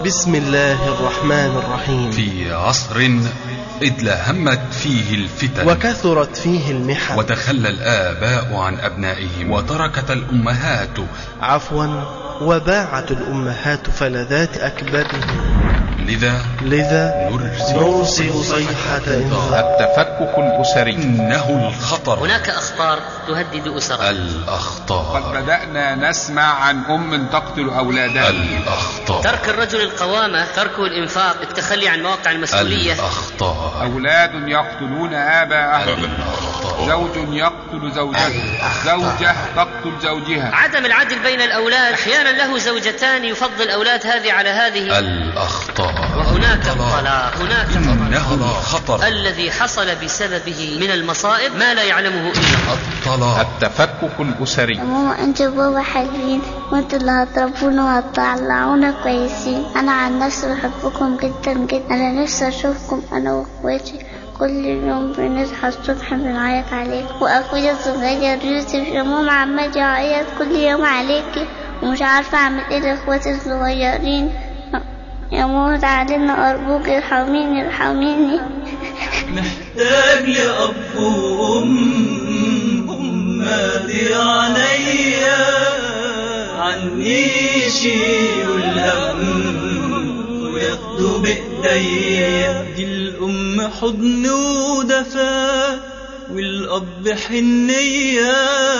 بسم الله الرحمن الرحيم في عصر ادلهمت فيه الفتن وكثرت فيه المحن وتخلى الآباء عن أبنائهم وتركت الأمهات عفوا وباعت الأمهات فلذات أكبادهم لذا لذا نرسل نرسل صيحة إنذار التفكك الأسري إنه الخطر هناك أخطار تهدد أسرا قد الأخطار بدأنا نسمع عن أم تقتل أولادها الأخطار ترك الرجل القوامة تركه الإنفاق التخلي عن مواقع المسؤولية الأخطار أولاد يقتلون آباءهم الأخطار زوج يقتل زوجته زوجة تقتل زوجها عدم العدل بين الأولاد أحيانا له زوجتان يفضل الأولاد هذه على هذه الأخطار وهناك الطلاق هناك إنه الخطر الذي حصل بسببه من المصائب ما لا يعلمه إلا الطلاق التفكك الأسري يا ماما انت وبابا حلوين وانتوا اللي هتربونا وهتطلعونا كويسين انا عن نفسي بحبكم جدا جدا انا نفسي اشوفكم انا واخواتي كل يوم بنصحى الصبح بنعيط عليك واخويا الصغير يوسف يا ماما عمال يعيط كل يوم عليكي ومش عارفه اعمل ايه لاخواتي الصغيرين يا ماما تعالي لنا ارجوك ارحميني ارحميني محتاج لأب وأم أماتي عليا عني يشيلوا الهم وياخدوا بإيديا دي الأم حضن ودفا والأب حنية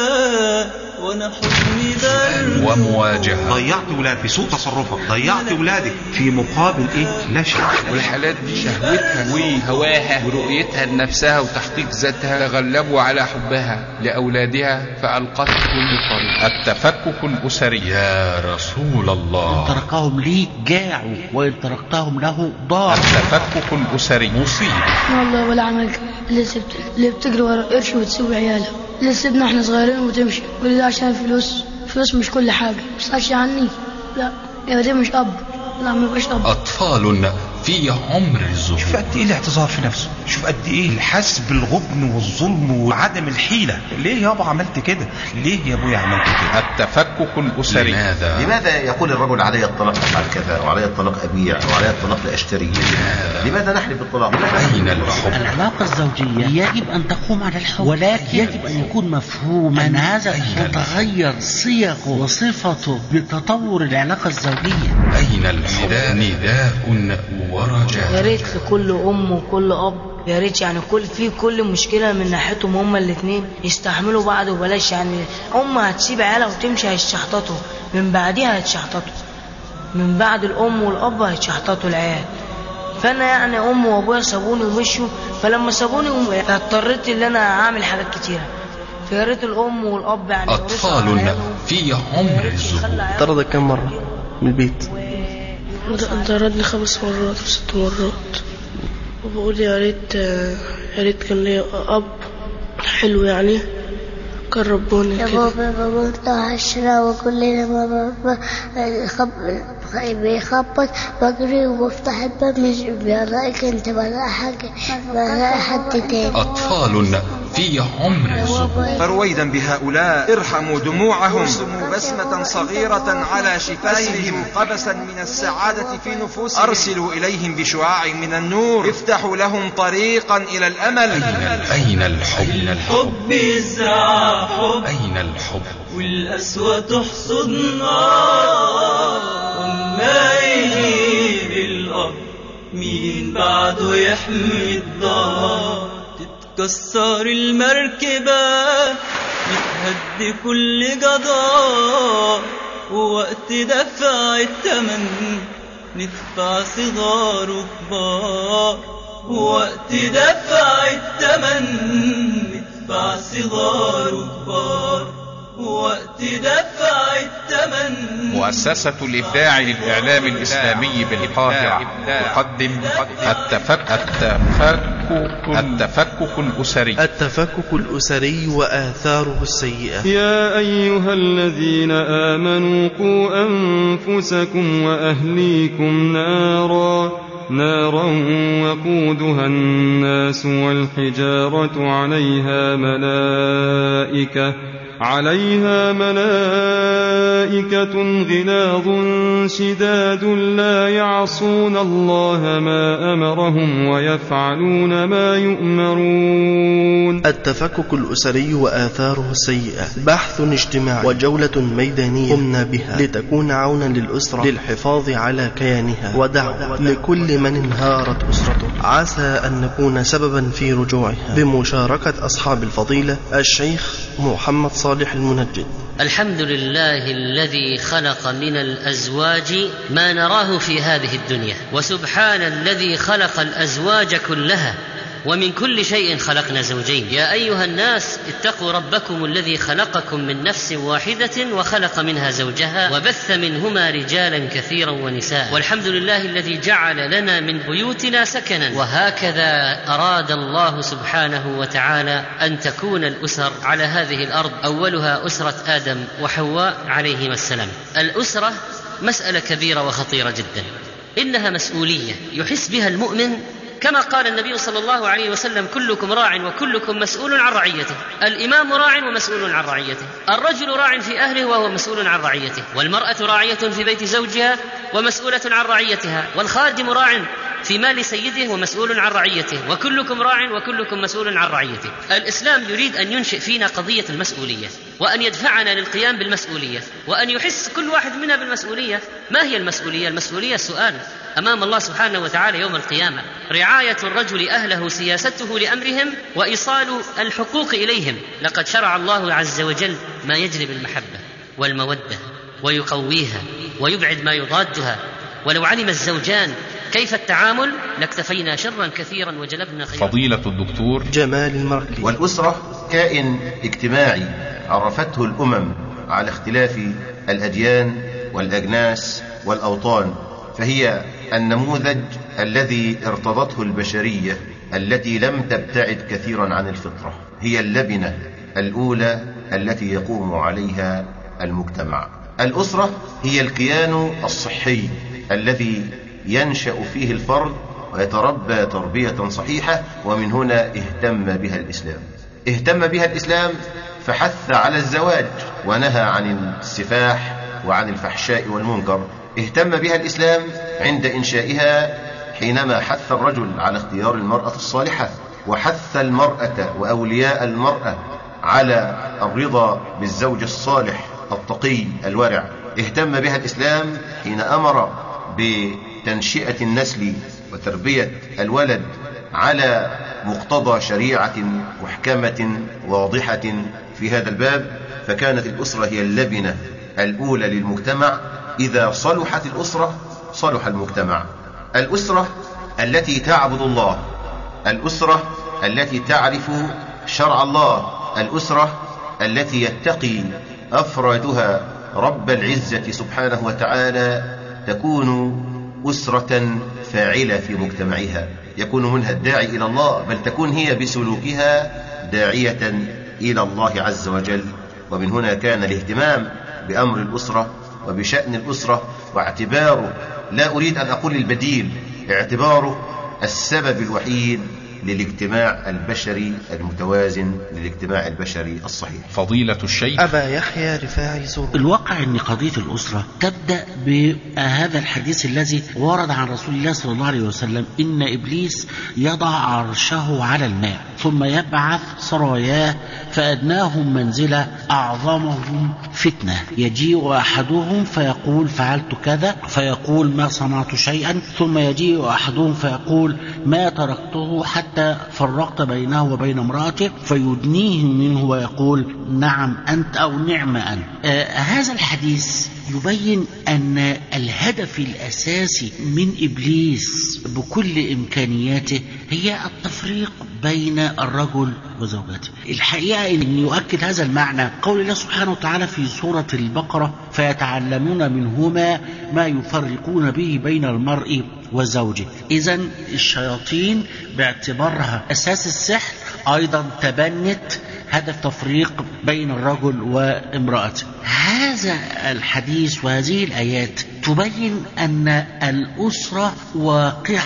وأنا حضني برد ومواجهة ضيعت ولاد بسوء تصرفك ضيعت ولادك في مقابل ايه لا شيء والحالات دي شهوتها وهواها ورؤيتها لنفسها وتحقيق ذاتها تغلبوا على حبها لأولادها فألقته كل طريق التفكك الأسري يا رسول الله تركهم لي جاعوا وإن تركتهم له ضاعوا التفكك الأسري مصيبة والله ولا عملت اللي سبت اللي بتجري ورا قرش وتسوي عيالها اللي سيبنا احنا صغيرين وتمشي كل ده عشان فلوس فلوس مش كل حاجة مش عني لا يا ده مش أب لا ما يبقاش أب أطفال في عمر شوف الزهور قد ايه الاعتذار في نفسه شوف قد ايه الحس بالغبن والظلم وعدم الحيلة ليه يابا عملت كده ليه يا ابويا عملت كده التفكك الأسري لماذا لماذا يقول الرجل علي الطلاق افعل كذا وعلي الطلاق ابيع وعلي الطلاق لاشتري لماذا نحلف بالطلاق أين الحب العلاقة الزوجية يجب أن تقوم على الحب ولكن يجب أن يكون مفهوما أن هذا تتغير صيغه وصفته بتطور العلاقة الزوجية أين الحب نداء يا ورجاء ريت لكل ام وكل اب يا ريت يعني كل في كل مشكله من ناحيتهم هما الاثنين يستحملوا بعض وبلاش يعني ام هتسيب عيالها وتمشي هيتشحططوا من بعديها هيتشحططوا من بعد الام والاب هيتشحططوا العيال فانا يعني امي وابويا سابوني ومشوا فلما سابوني اضطريت ان انا اعمل حاجات كتيره فيا ريت الام والاب يعني يورثوا على أطفال عيالهم. في عمر الزهور طردك كم مرة من البيت ضربني خمس مرات وست مرات وبقول يا ريت يا ريت كان ليا اب حلو يعني كان ربوني يا كده بابا بموت عشرة وكل لما بابا يخب- بيخبط بجري وبفتح الباب مش بلاقيك انت بلاقي حاجة بلاقي حد تاني أطفال في عمر الزهور فرويدا بهؤلاء ارحموا دموعهم ارسموا بسمة صغيرة على شفاههم قبسا من السعادة في نفوسهم أرسلوا إليهم بشعاع من النور افتحوا لهم طريقا إلى الأمل أين الحب الحب يزرع حب أين الحب والقسوة تحصد نار وما يجيب الأب مين بعده يحمي الدار تتكسر المركبة يتهد كل جدار ووقت دفع التمن ندفع صغار وكبار ووقت دفع التمن ندفع صغار وكبار ووقت دفع التمن مؤسسة الإبداع للإعلام الإسلامي بالقاهرة تقدم التفك التفكك التفكك الأسري التفكك الأسري وآثاره السيئة يا أيها الذين آمنوا قوا أنفسكم وأهليكم نارا نارا وقودها الناس والحجارة عليها ملائكة عليها ملائكة غلاظ شداد لا يعصون الله ما أمرهم ويفعلون ما يؤمرون التفكك الأسري وآثاره السيئة بحث اجتماعي وجولة ميدانية قمنا بها لتكون عونا للأسرة للحفاظ على كيانها ودعوة لكل من انهارت أسرته عسى أن نكون سببا في رجوعها بمشاركة أصحاب الفضيلة الشيخ محمد صالح المنجد الحمد لله الذي خلق من الازواج ما نراه في هذه الدنيا وسبحان الذي خلق الازواج كلها ومن كل شيء خلقنا زوجين يا ايها الناس اتقوا ربكم الذي خلقكم من نفس واحده وخلق منها زوجها وبث منهما رجالا كثيرا ونساء والحمد لله الذي جعل لنا من بيوتنا سكنا وهكذا اراد الله سبحانه وتعالى ان تكون الاسر على هذه الارض اولها اسره ادم وحواء عليهما السلام الاسره مساله كبيره وخطيره جدا انها مسؤوليه يحس بها المؤمن كما قال النبي صلى الله عليه وسلم كلكم راع وكلكم مسؤول عن رعيته الامام راع ومسؤول عن رعيته الرجل راع في اهله وهو مسؤول عن رعيته والمراه راعيه في بيت زوجها ومسؤوله عن رعيتها والخادم راع في مال سيده ومسؤول عن رعيته وكلكم راع وكلكم مسؤول عن رعيته الاسلام يريد ان ينشئ فينا قضيه المسؤوليه وان يدفعنا للقيام بالمسؤوليه وان يحس كل واحد منا بالمسؤوليه ما هي المسؤوليه المسؤوليه السؤال امام الله سبحانه وتعالى يوم القيامه رعايه الرجل اهله سياسته لامرهم وايصال الحقوق اليهم لقد شرع الله عز وجل ما يجلب المحبه والموده ويقويها ويبعد ما يضادها ولو علم الزوجان كيف التعامل لاكتفينا شرا كثيرا وجلبنا خيرا فضيلة الدكتور جمال المركي والأسرة كائن اجتماعي عرفته الأمم على اختلاف الأديان والأجناس والأوطان فهي النموذج الذي ارتضته البشرية التي لم تبتعد كثيرا عن الفطرة هي اللبنة الأولى التي يقوم عليها المجتمع الأسرة هي الكيان الصحي الذي ينشأ فيه الفرد ويتربى تربية صحيحة ومن هنا اهتم بها الإسلام اهتم بها الإسلام فحث على الزواج ونهى عن السفاح وعن الفحشاء والمنكر اهتم بها الإسلام عند إنشائها حينما حث الرجل على اختيار المرأة الصالحة وحث المرأة وأولياء المرأة على الرضا بالزوج الصالح التقي الورع اهتم بها الإسلام حين أمر بتنشئة النسل وتربية الولد على مقتضى شريعة محكمة واضحة في هذا الباب فكانت الأسرة هي اللبنة الأولى للمجتمع إذا صلحت الأسرة صلح المجتمع الأسرة التي تعبد الله الأسرة التي تعرف شرع الله الأسرة التي يتقي أفرادها رب العزة سبحانه وتعالى تكون أسرة فاعلة في مجتمعها يكون منها الداعي إلى الله بل تكون هي بسلوكها داعية إلى الله عز وجل ومن هنا كان الاهتمام بأمر الأسرة وبشأن الأسرة واعتباره لا أريد أن أقول البديل اعتباره السبب الوحيد للاجتماع البشري المتوازن للاجتماع البشري الصحيح فضيلة الشيخ أبا يحيى رفاعي سرور الواقع أن قضية الأسرة تبدأ بهذا الحديث الذي ورد عن رسول الله صلى الله عليه وسلم إن إبليس يضع عرشه على الماء ثم يبعث سراياه فأدناهم منزلة أعظمهم فتنة يجيء أحدهم فيقول فعلت كذا فيقول ما صنعت شيئا ثم يجيء أحدهم فيقول ما تركته حتى فرقت بينه وبين امرأته فيدنيه منه ويقول نعم أنت أو نعم أنت آه هذا الحديث يبين أن الهدف الأساسي من إبليس بكل إمكانياته هي التفريق بين الرجل وزوجته الحقيقة أن يؤكد هذا المعنى قول الله سبحانه وتعالى في سورة البقرة فيتعلمون منهما ما يفرقون به بين المرء وزوجه إذا الشياطين باعتبارها أساس السحر أيضا تبنت هدف تفريق بين الرجل وامرأته هذا الحديث وهذه الآيات تبين أن الأسرة واقعة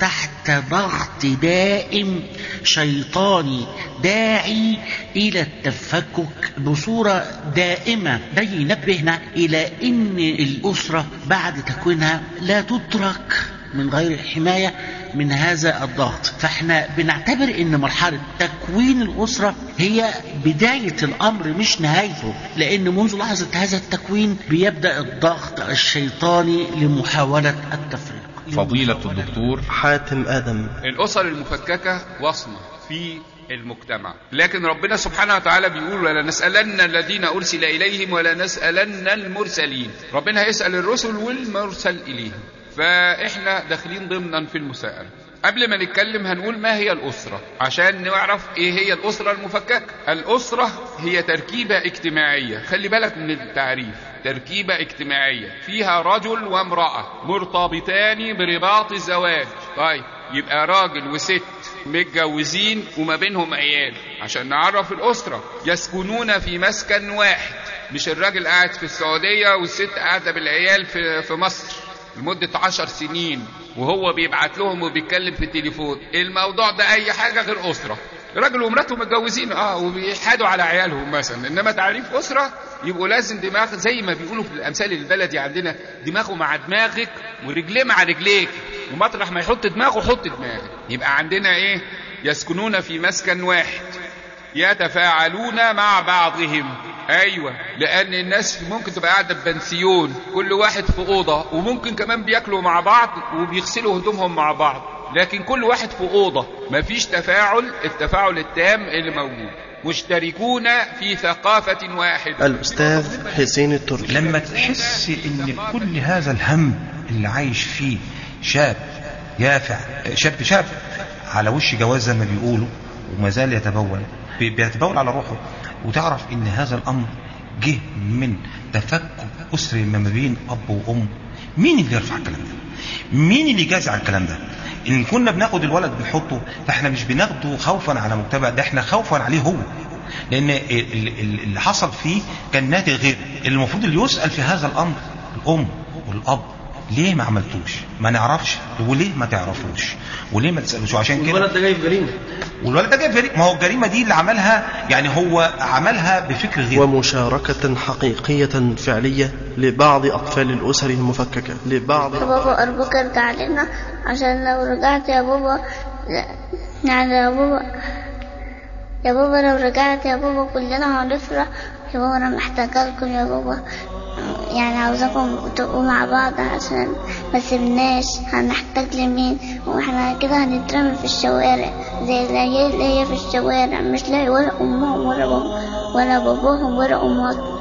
تحت ضغط دائم شيطاني داعي إلى التفكك بصورة دائمة ده ينبهنا إلى أن الأسرة بعد تكوينها لا تترك من غير حماية من هذا الضغط فاحنا بنعتبر ان مرحلة تكوين الأسرة هي بداية الأمر مش نهايته لأن منذ لحظة هذا التكوين بيبدأ الضغط الشيطاني لمحاولة التفريق فضيلة الدكتور حاتم آدم الأسر المفككة وصمة في المجتمع لكن ربنا سبحانه وتعالى بيقول ولا نسألن الذين أرسل إليهم ولا نسألن المرسلين ربنا هيسأل الرسل والمرسل إليهم فإحنا داخلين ضمنا في المساءلة قبل ما نتكلم هنقول ما هي الأسرة عشان نعرف إيه هي الأسرة المفككة الأسرة هي تركيبة اجتماعية خلي بالك من التعريف تركيبة اجتماعية فيها رجل وامرأة مرتبطان برباط الزواج طيب يبقى راجل وست متجوزين وما بينهم عيال عشان نعرف الأسرة يسكنون في مسكن واحد مش الراجل قاعد في السعودية والست قاعدة بالعيال في, في مصر لمدة عشر سنين وهو بيبعت لهم وبيتكلم في التليفون الموضوع ده أي حاجة غير أسرة راجل ومراته متجوزين اه وبيحادوا على عيالهم مثلا انما تعريف اسره يبقوا لازم دماغ زي ما بيقولوا في الامثال البلدي عندنا دماغه مع دماغك ورجليه مع رجليك ومطرح ما يحط دماغه حط دماغك يبقى عندنا ايه يسكنون في مسكن واحد يتفاعلون مع بعضهم ايوه لان الناس ممكن تبقى قاعده ببنسيون كل واحد في اوضه وممكن كمان بياكلوا مع بعض وبيغسلوا هدومهم مع بعض لكن كل واحد في اوضه مفيش تفاعل التفاعل التام اللي موجود مشتركون في ثقافة واحدة الأستاذ حسين التركي لما تحس ان كل هذا الهم اللي عايش فيه شاب يافع شاب شاب على وش جواز زي ما بيقولوا وما زال يتبول بيتبول على روحه وتعرف ان هذا الامر جه من تفكك اسري ما بين اب وام مين اللي يرفع الكلام ده مين اللي يجازع الكلام ده ان كنا بناخد الولد بنحطه فاحنا مش بناخده خوفا على مجتمع ده احنا خوفا عليه هو لان اللي حصل فيه كان ناتج غير المفروض اللي يسال في هذا الامر الام والاب ليه ما عملتوش ما نعرفش وليه ما تعرفوش وليه ما تسالوش عشان كده الولد ده جاي في جريمه والولد ده جاي في جريمه ما هو الجريمه دي اللي عملها يعني هو عملها بفكر غير ومشاركة حقيقية فعلية لبعض أطفال الأسر المفككة لبعض بابا أرجوك ارجع لنا عشان لو رجعت يا بابا يعني يا بابا يا بابا لو رجعت يا بابا كلنا هنفرح يا بابا أنا محتاجة لكم يا بابا يعني عاوزاكم تبقوا مع بعض عشان ما سيبناش هنحتاج لمين واحنا كده هنترمي في الشوارع زي العيال اللي هي في الشوارع مش لاقي ولا امهم ولا بابا ولا باباهم ولا امهم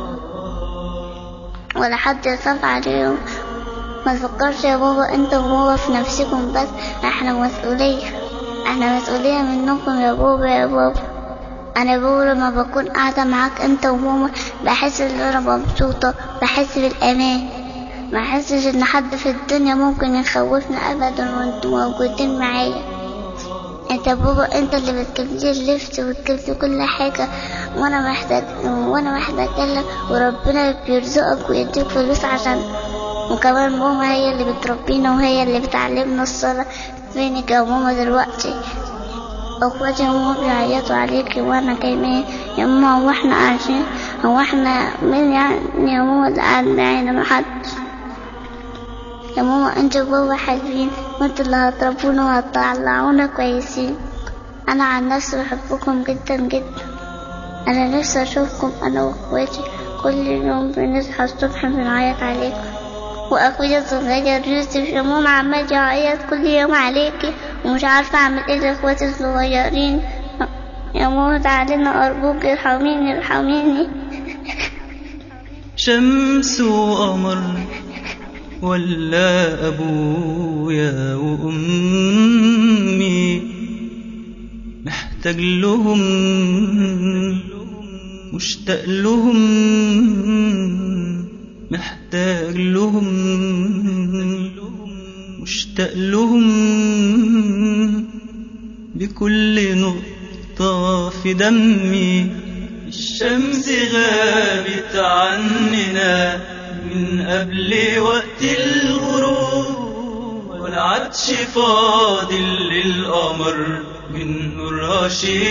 ولا حد يخاف عليهم ما تفكرش يا بابا انت وبابا في نفسكم بس احنا مسؤولية احنا مسؤولية منكم يا بابا يا بابا انا بابا لما بكون قاعدة معاك انت وماما بحس ان انا مبسوطة بحس بالامان ما احسش ان حد في الدنيا ممكن يخوفنا ابدا وانتوا موجودين معايا انت بابا انت اللي بتجيب لي اللبس وتجيب لي كل حاجة وانا محتاج وانا محتاج لك وربنا بيرزقك ويديك فلوس عشان وكمان ماما هي اللي بتربينا وهي اللي بتعلمنا الصلاة فينك يا ماما دلوقتي اخواتي هما بيعيطوا عليكي وانا كمان يا ماما هو احنا عايشين هو احنا مين يعني يا ماما اللي قاعد معانا محدش يا ماما انت وبابا حلوين وانتوا اللي هتربونا وهتطلعونا كويسين انا عن نفسي بحبكم جدا جدا انا نفسي اشوفكم انا واخواتي كل يوم بنصحى الصبح بنعيط عليكم واخويا الصغير يوسف يا ماما عمال يعيط كل يوم عليكي ومش عارفه اعمل ايه لاخواتي الصغيرين يا ماما تعالينا ارجوك ارحميني ارحميني شمس وقمر ولا أبويا وأمي محتاج لهم مشتاق لهم محتاج لهم مشتاق لهم بكل نقطة في دمي الشمس غابت عننا من قبل وقت الغروب والعطش فاضل للقمر من نورها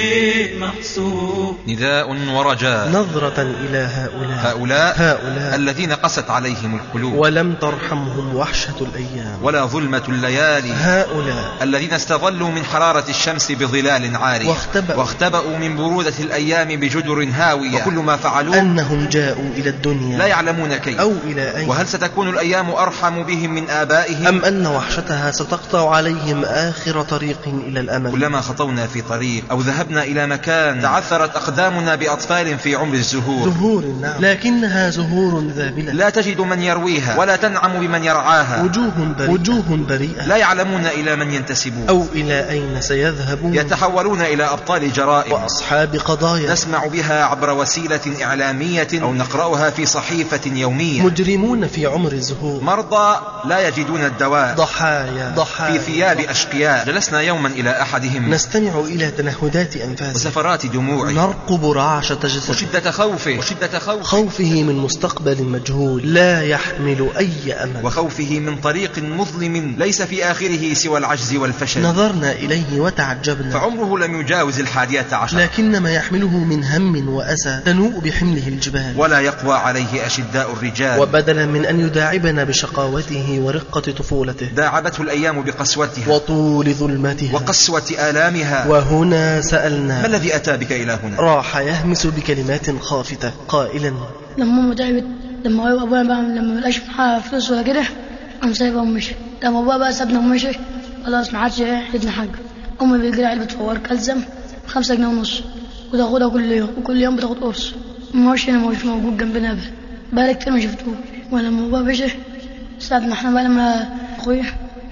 شيء محسوب نداء ورجاء نظرة إلى هؤلاء هؤلاء هؤلاء الذين قست عليهم القلوب ولم ترحمهم وحشة الأيام ولا ظلمة الليالي هؤلاء الذين استظلوا من حرارة الشمس بظلال عارية واختبأوا, واختبأوا من برودة الأيام بجدر هاوية وكل ما فعلوه أنهم جاءوا إلى الدنيا لا يعلمون كيف أو إلى أين وهل ستكون الأيام أرحم بهم من آبائهم أم أن وحشتها ستقطع عليهم آخر طريق إلى الأمل كلما خطونا في طريق أو ذهبنا إلى مكان تعثرت أقدامنا بأطفال في عمر الزهور زهور نعم لكنها زهور ذابلة لا تجد من يرويها ولا تنعم بمن يرعاها وجوه بريئة, وجوه بريئة لا يعلمون إلى من ينتسبون أو إلى أين سيذهبون يتحولون إلى أبطال جرائم وأصحاب قضايا نسمع بها عبر وسيلة إعلامية أو نقرأها في صحيفة يومية مجرمون في عمر الزهور مرضى لا يجدون الدواء ضحايا ضحايا في ثياب أشقياء جلسنا يوما إلى أحدهم نستمع إلى تنهدات أنفاسه وسفرات دموعه نرقب رعشة جسده وشدة خوفه وشدة خوفه خوفه من مستقبل مجهول لا يحمل أي أمل وخوفه من طريق مظلم ليس في آخره سوى العجز والفشل نظرنا إليه وتعجبنا فعمره لم يجاوز الحادية عشر لكن ما يحمله من هم وأسى تنوء بحمله الجبال ولا يقوى عليه أشداء الرجال وبدلا من أن يداعبنا بشقاوته ورقة طفولته داعبته الأيام بقسوتها وطول ظلمتها وقسوة آلامها وهنا سألنا ما الذي أتى بك إلى هنا راح يهمس بكلمات خافتة قائلا لما امه تعبت لما هو ابويا بقى لما ملقاش معاه فلوس ولا كده قام سايبها ومشي لما ابويا بقى سابنا ومشي خلاص ما عادش يحتاجنا حاجه امي بيجري علبه فوار كلزم خمسة جنيه ونص وتاخدها كل يوم وكل يوم بتاخد قرص ما هوش هنا مش موجود جنبنا ابدا بقالي كتير ما شفتوش ولما ابويا مشي ساعة ما احنا بقى لما اخويا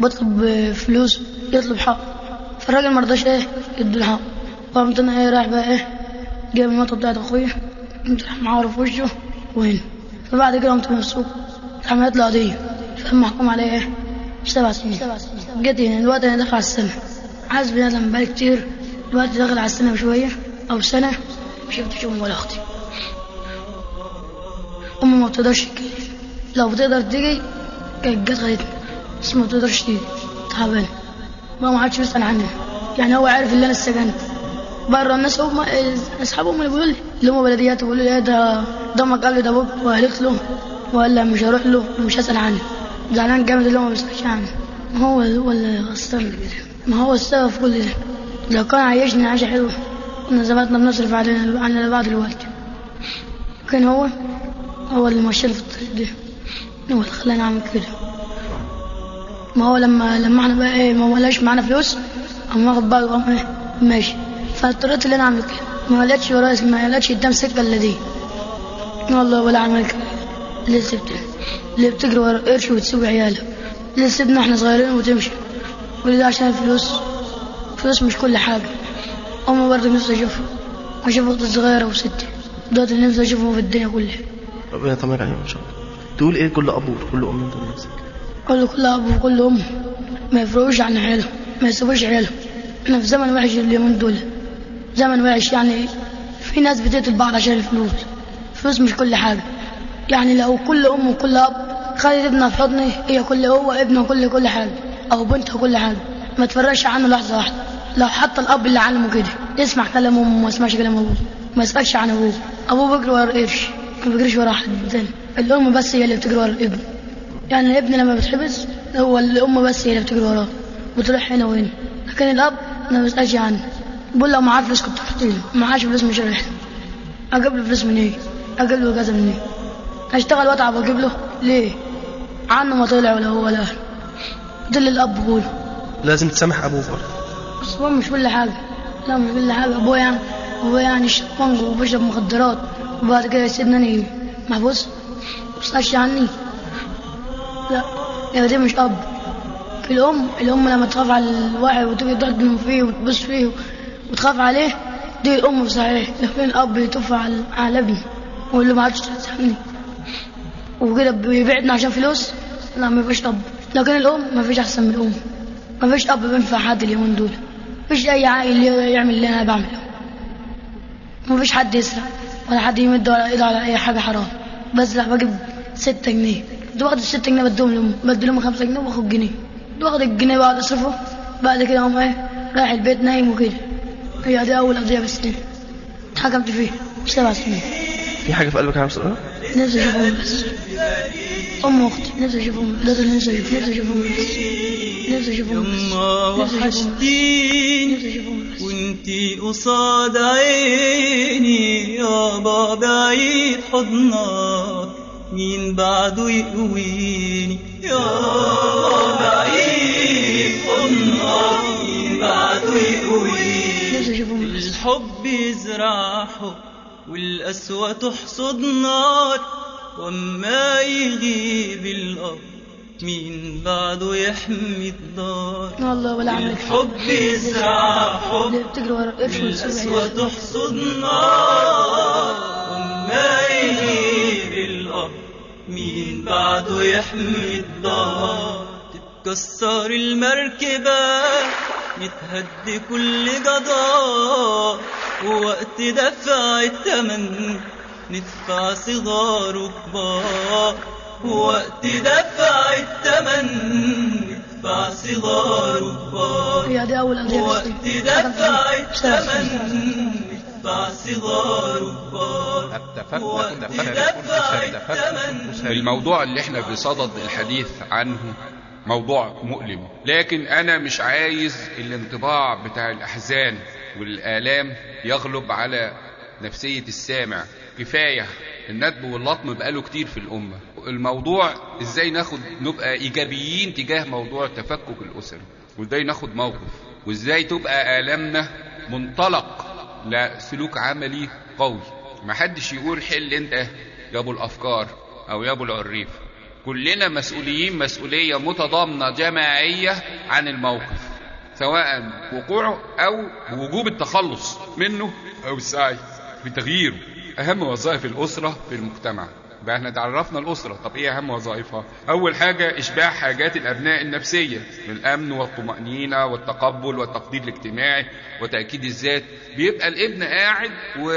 بطلب فلوس يطلب حق فالراجل ما رضاش ايه يدي الحق فقمت انا ايه رايح بقى ايه جايب المطه بتاعت اخويا قمت راح معاره في وشه وهنا فبعد كده قمت من السوق عملت له قضيه فهم محكوم عليه ايه سبع سنين جيت هنا دلوقتي انا داخل على السنه عايز بني ادم بقالي كتير دلوقتي داخل على السنه بشويه او سنه ما شفتش امي ولا اختي امي ما بتقدرش تجي لو بتقدر تيجي كانت جت خدتني بس ما بتقدرش تيجي تعبانه ما ما عادش بيسأل عني يعني هو عارف اللي انا اتسجنت بره الناس هم اصحابهم اللي بيقولوا لي اللي هم بلديات بيقولوا لي إيه ده ضمك قال لي ده ابوك وقالت له وقال لا مش هروح له ومش هسأل عنه زعلان جامد اللي هو ما بيسألش عنه ما هو هو اللي غصبني كده ما هو السبب في كل ده لو كان عايشني عيشة حلوة كنا زماننا بنصرف علينا على بعض الوقت كان هو هو اللي مشاني في الطريق ده هو اللي خلاني اعمل كده ما هو لما لما احنا بقى ايه ما لقاش معانا فلوس قام واخد بعضه وقام ايه ماشي فاضطريت ان انا اعمل كده ما لقيتش ورايا ما لقيتش قدام سكه الا دي والله ولا اعمل كده اللي سبت اللي بتجري ورا قرش وتسوق عيالها اللي سيبنا احنا صغيرين وتمشي كل ده عشان الفلوس فلوس مش كل حاجه امي برضه نفسي اشوفها واشوف اختي الصغيره وستي دول اللي نفسي اشوفهم في الدنيا كلها ربنا يطمنك عليهم ان شاء الله تقول ايه كل اب وكل ام انت بنفسك كل كل اب وكل ام ما يفرقوش عن عيالهم ما يسيبوش عيالهم احنا في زمن وحش اليومين دول زمن وحش يعني في ناس بتقتل بعض عشان الفلوس الفلوس مش كل حاجه يعني لو كل ام وكل اب خدت ابنها في حضني هي كل هو ابنه كل كل حاجه او بنته كل حاجه ما تفرقش عنه لحظه واحده لو حتى الاب اللي علمه كده يسمع كلام امه وما يسمعش كلام ابوه ما يسالش عن ابوه ابوه بيجري ورا القرش ما بيجريش ورا حد تاني الام بس هي اللي بتجري ورا الابن يعني الابن لما بيتحبس هو الام بس هي اللي بتجري وراه بتروح هنا وهنا لكن الاب ما بيسالش عنه بقول لو معاه فلوس كنت رحت له معاش فلوس مش رايح له اجيب له فلوس منين اجيب له كذا منين اشتغل واتعب واجيب له ليه عنه ما طلع ولا هو ولا اهله ده اللي الاب بيقوله لازم تسامح ابوك برضه بس هو مش كل حاجه لا مش كل حاجه ابويا يعني ابويا يعني يشرب بانجو وبيشرب مخدرات وبعد كده يسيبني اني محبوس مش عني لا يا دي مش اب الام الام لما تخاف على الواحد وتيجي تحضن فيه وتبص فيه وتخاف عليه دي الام صحيح لكن الاب يطف على على ابنه ويقول له ما عادش تسامحني وكده بيبعدنا عشان فلوس لا ما فيش اب لكن الام ما فيش احسن من الام ما فيش اب بينفع حد اليومين دول ما فيش اي عائل يعمل اللي انا بعمله ما فيش حد يسرق ولا حد يمد ولا ايده على اي حاجه حرام بس لا بجيب ستة جنيه كنت باخد الستة جنيه بديهم لهم بدي لهم خمسة جنيه وباخد جنيه واخد الجنيه بعد اصرفه بعد كده قام ايه رايح البيت نايم وكده هي دي اول قضيه بس دي اتحكمت فيها سبع سنين في حاجه في قلبك يا عم صلاح نفسي اشوفهم بس ام اختي نفسي اشوفهم بس ده نفسي اشوفهم نفسي اشوفهم بس نفسي اشوفهم بس يما نفسي أشوفهم بس. وحشتيني وانتي قصاد عيني يابا بعيد حضنك مين بعده يقويني يابا بعيد حضنك مين بعده يقويني نفسي اشوفهم بس الحب يزرع حب والقسوة تحصد نار وما يغيب الأرض مين بعده يحمي الدار والله ولا عملت الحب يزرع حب بتجري ورا القرش والقسوة والسوق تحصد نار وما يغيب الأرض مين بعده يحمي الدار تتكسر المركبة يتهد كل جدار ووقت دفع التمن ندفع صغار وكبار ووقت دفع التمن ندفع صغار وكبار هي دي اول قضيه بس ووقت دي دفع اشتغل فيها. التمن ندفع صغار وكبار ووقت دفع التمن الموضوع اللي احنا بصدد الحديث عنه موضوع مؤلم لكن انا مش عايز الانطباع بتاع الاحزان والالام يغلب على نفسية السامع كفاية الندب واللطم بقاله كتير في الأمة الموضوع ازاي ناخد نبقى إيجابيين تجاه موضوع التفكك الأسري وازاي ناخد موقف وازاي تبقى آلامنا منطلق لسلوك عملي قوي ما حدش يقول حل انت يا ابو الافكار او يا ابو العريف كلنا مسؤوليين مسؤولية متضامنة جماعية عن الموقف سواء وقوعه او بوجوب التخلص منه او السعي في تغييره اهم وظائف الاسرة في المجتمع بقى احنا تعرفنا الأسرة طب ايه أهم وظائفها أول حاجة إشباع حاجات الأبناء النفسية الأمن والطمأنينة والتقبل والتقدير الاجتماعي وتأكيد الذات بيبقى الابن قاعد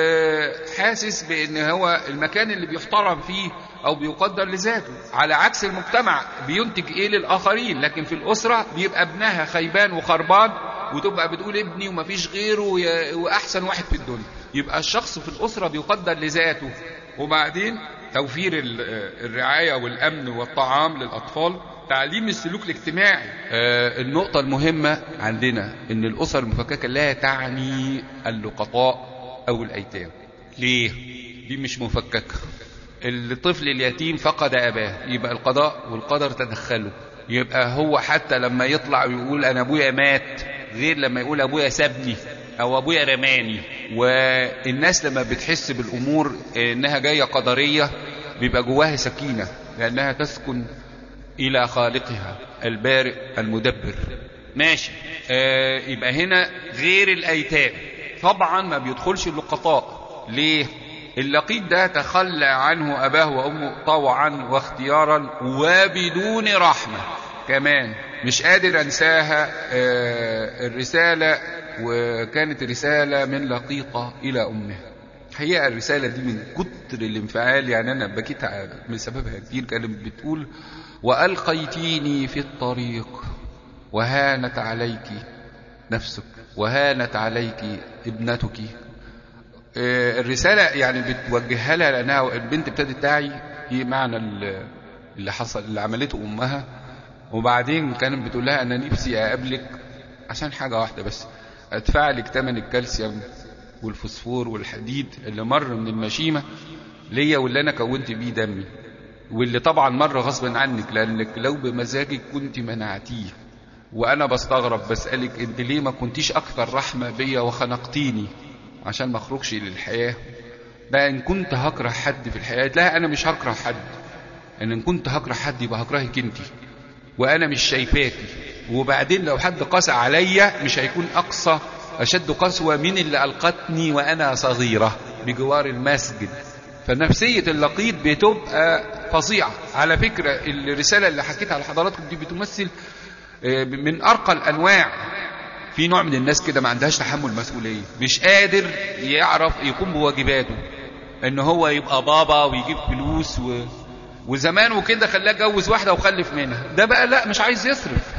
وحاسس بأن هو المكان اللي بيحترم فيه أو بيقدر لذاته على عكس المجتمع بينتج إيه للآخرين لكن في الأسرة بيبقى ابنها خيبان وخربان وتبقى بتقول ابني ومفيش غيره ويا- وأحسن واحد في الدنيا يبقى الشخص في الأسرة بيقدر لذاته وبعدين توفير ال- الرعاية والأمن والطعام للأطفال تعليم السلوك الاجتماعي آه، النقطة المهمة عندنا ان الأسر المفككة لا تعني اللقطاء أو الأيتام ليه؟ دي مش مفككة الطفل اليتيم فقد أباه يبقى القضاء والقدر تدخلوا يبقى هو حتى لما يطلع ويقول أنا أبويا مات غير لما يقول أبويا سابني أو أبويا رماني والناس لما بتحس بالأمور إنها جاية قدرية بيبقى جواها سكينة لأنها تسكن إلى خالقها البارئ المدبر ماشي آه يبقى هنا غير الأيتام طبعا ما بيدخلش اللقطاء ليه اللقيط ده تخلى عنه أباه وأمه طوعا واختيارا وبدون رحمة كمان مش قادر أنساها آه الرسالة وكانت رسالة من لقيطة إلى أمها هي الرسالة دي من كتر الانفعال يعني أنا بكيت من سببها كتير كانت بتقول وألقيتيني في الطريق وهانت عليك نفسك وهانت عليك ابنتك آه، الرسالة يعني بتوجهها لها لأنها البنت ابتدت تعي ايه معنى ال- اللي حصل اللي عملته أمها وبعدين كانت بتقول لها أنا نفسي أقابلك عشان حاجة واحدة بس أدفع لك ثمن الكالسيوم والفوسفور والحديد اللي مر من المشيمة ليا واللي أنا كونت بيه دمي واللي طبعا مر غصبا عنك لأنك لو بمزاجك كنت منعتيه وأنا بستغرب بسألك أنت ليه ما كنتيش أكثر رحمة بيا وخنقتيني عشان ما أخرجش للحياة ده إن كنت هكره حد في الحياة لا أنا مش هكره حد إن, إن كنت هكره حد يبقى هكرهك أنت وأنا مش شايفاكي وبعدين لو حد قسى عليا مش هيكون أقصى أشد قسوة من اللي ألقتني وأنا صغيرة بجوار المسجد فنفسية اللقيط بتبقى فظيعة على فكرة الرسالة اللي حكيتها لحضراتكم دي بتمثل آه، من أرقى الأنواع في نوع من الناس كده ما عندهاش تحمل مسؤولية مش قادر يعرف يقوم بواجباته ان هو يبقى بابا ويجيب فلوس و... وزمان وكده خلاه اتجوز واحدة وخلف منها ده بقى لا مش عايز يصرف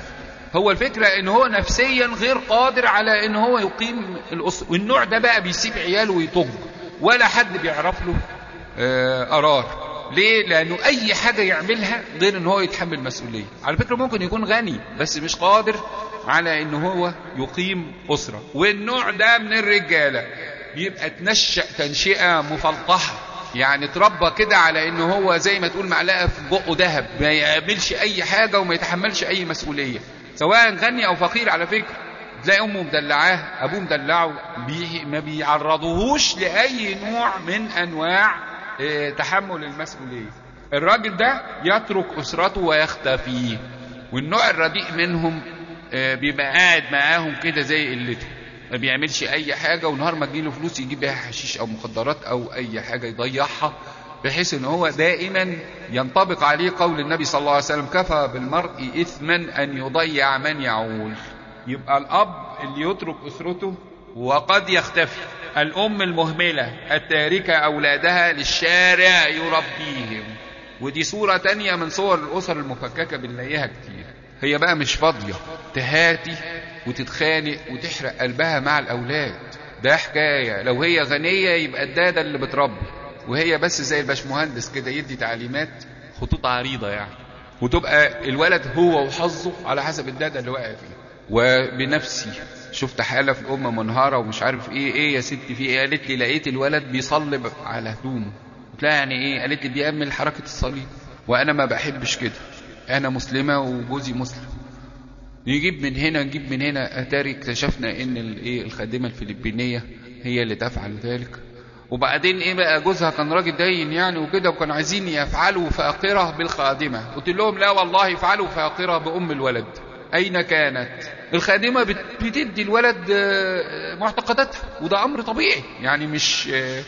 هو الفكرة ان هو نفسيا غير قادر على ان هو يقيم الأسرة والنوع ده بقى بيسيب عياله ويطج ولا حد بيعرف له آه، قرار ليه؟ لأنه أي حاجة يعملها غير إن هو يتحمل مسؤولية. على فكرة ممكن يكون غني بس مش قادر على إن هو يقيم أسرة. والنوع ده من الرجالة بيبقى تنشأ تنشئة مفلطحة. يعني اتربى كده على إن هو زي ما تقول معلقة في بقه ذهب، ما يعملش أي حاجة وما يتحملش أي مسؤولية. سواء غني أو فقير على فكرة. تلاقي امه مدلعاه ابوه مدلعه بي ما بيعرضوهوش لاي نوع من انواع اه تحمل المسؤوليه الراجل ده يترك اسرته ويختفي والنوع الرديء منهم اه بيبقى قاعد معاهم كده زي قلته ما بيعملش اي حاجه ونهار ما تجيله فلوس يجيب بيها حشيش او مخدرات او اي حاجه يضيعها بحيث ان هو دائما ينطبق عليه قول النبي صلى الله عليه وسلم كفى بالمرء اثما ان يضيع من يعول يبقى الأب اللي يترك أسرته وقد يختفي الأم المهملة التاركة أولادها للشارع يربيهم ودي صورة تانية من صور الأسر المفككة بنلاقيها كتير هي بقى مش فاضية تهاتي وتتخانق وتحرق قلبها مع الأولاد ده حكاية لو هي غنية يبقى الدادة اللي بتربي وهي بس زي الباشمهندس كده يدي تعليمات خطوط عريضة يعني وتبقى الولد هو وحظه على حسب الدادة اللي واقع فيه وبنفسي شفت حالة في الأم منهارة ومش عارف إيه إيه يا ستي في إيه قالت لي لقيت الولد بيصلب على هدومه قلت لها يعني إيه قالت لي بيعمل حركة الصليب وأنا ما بحبش كده أنا مسلمة وجوزي مسلم نجيب من هنا نجيب من هنا أتاري اكتشفنا إن الإيه الخادمة الفلبينية هي اللي تفعل ذلك وبعدين ايه بقى جوزها كان راجل دين يعني وكده وكانوا عايزين يفعلوا فاقرة بالخادمة قلت لهم لا والله يفعلوا فاقرة بأم الولد أين كانت الخادمة بتدي الولد معتقداتها وده أمر طبيعي يعني مش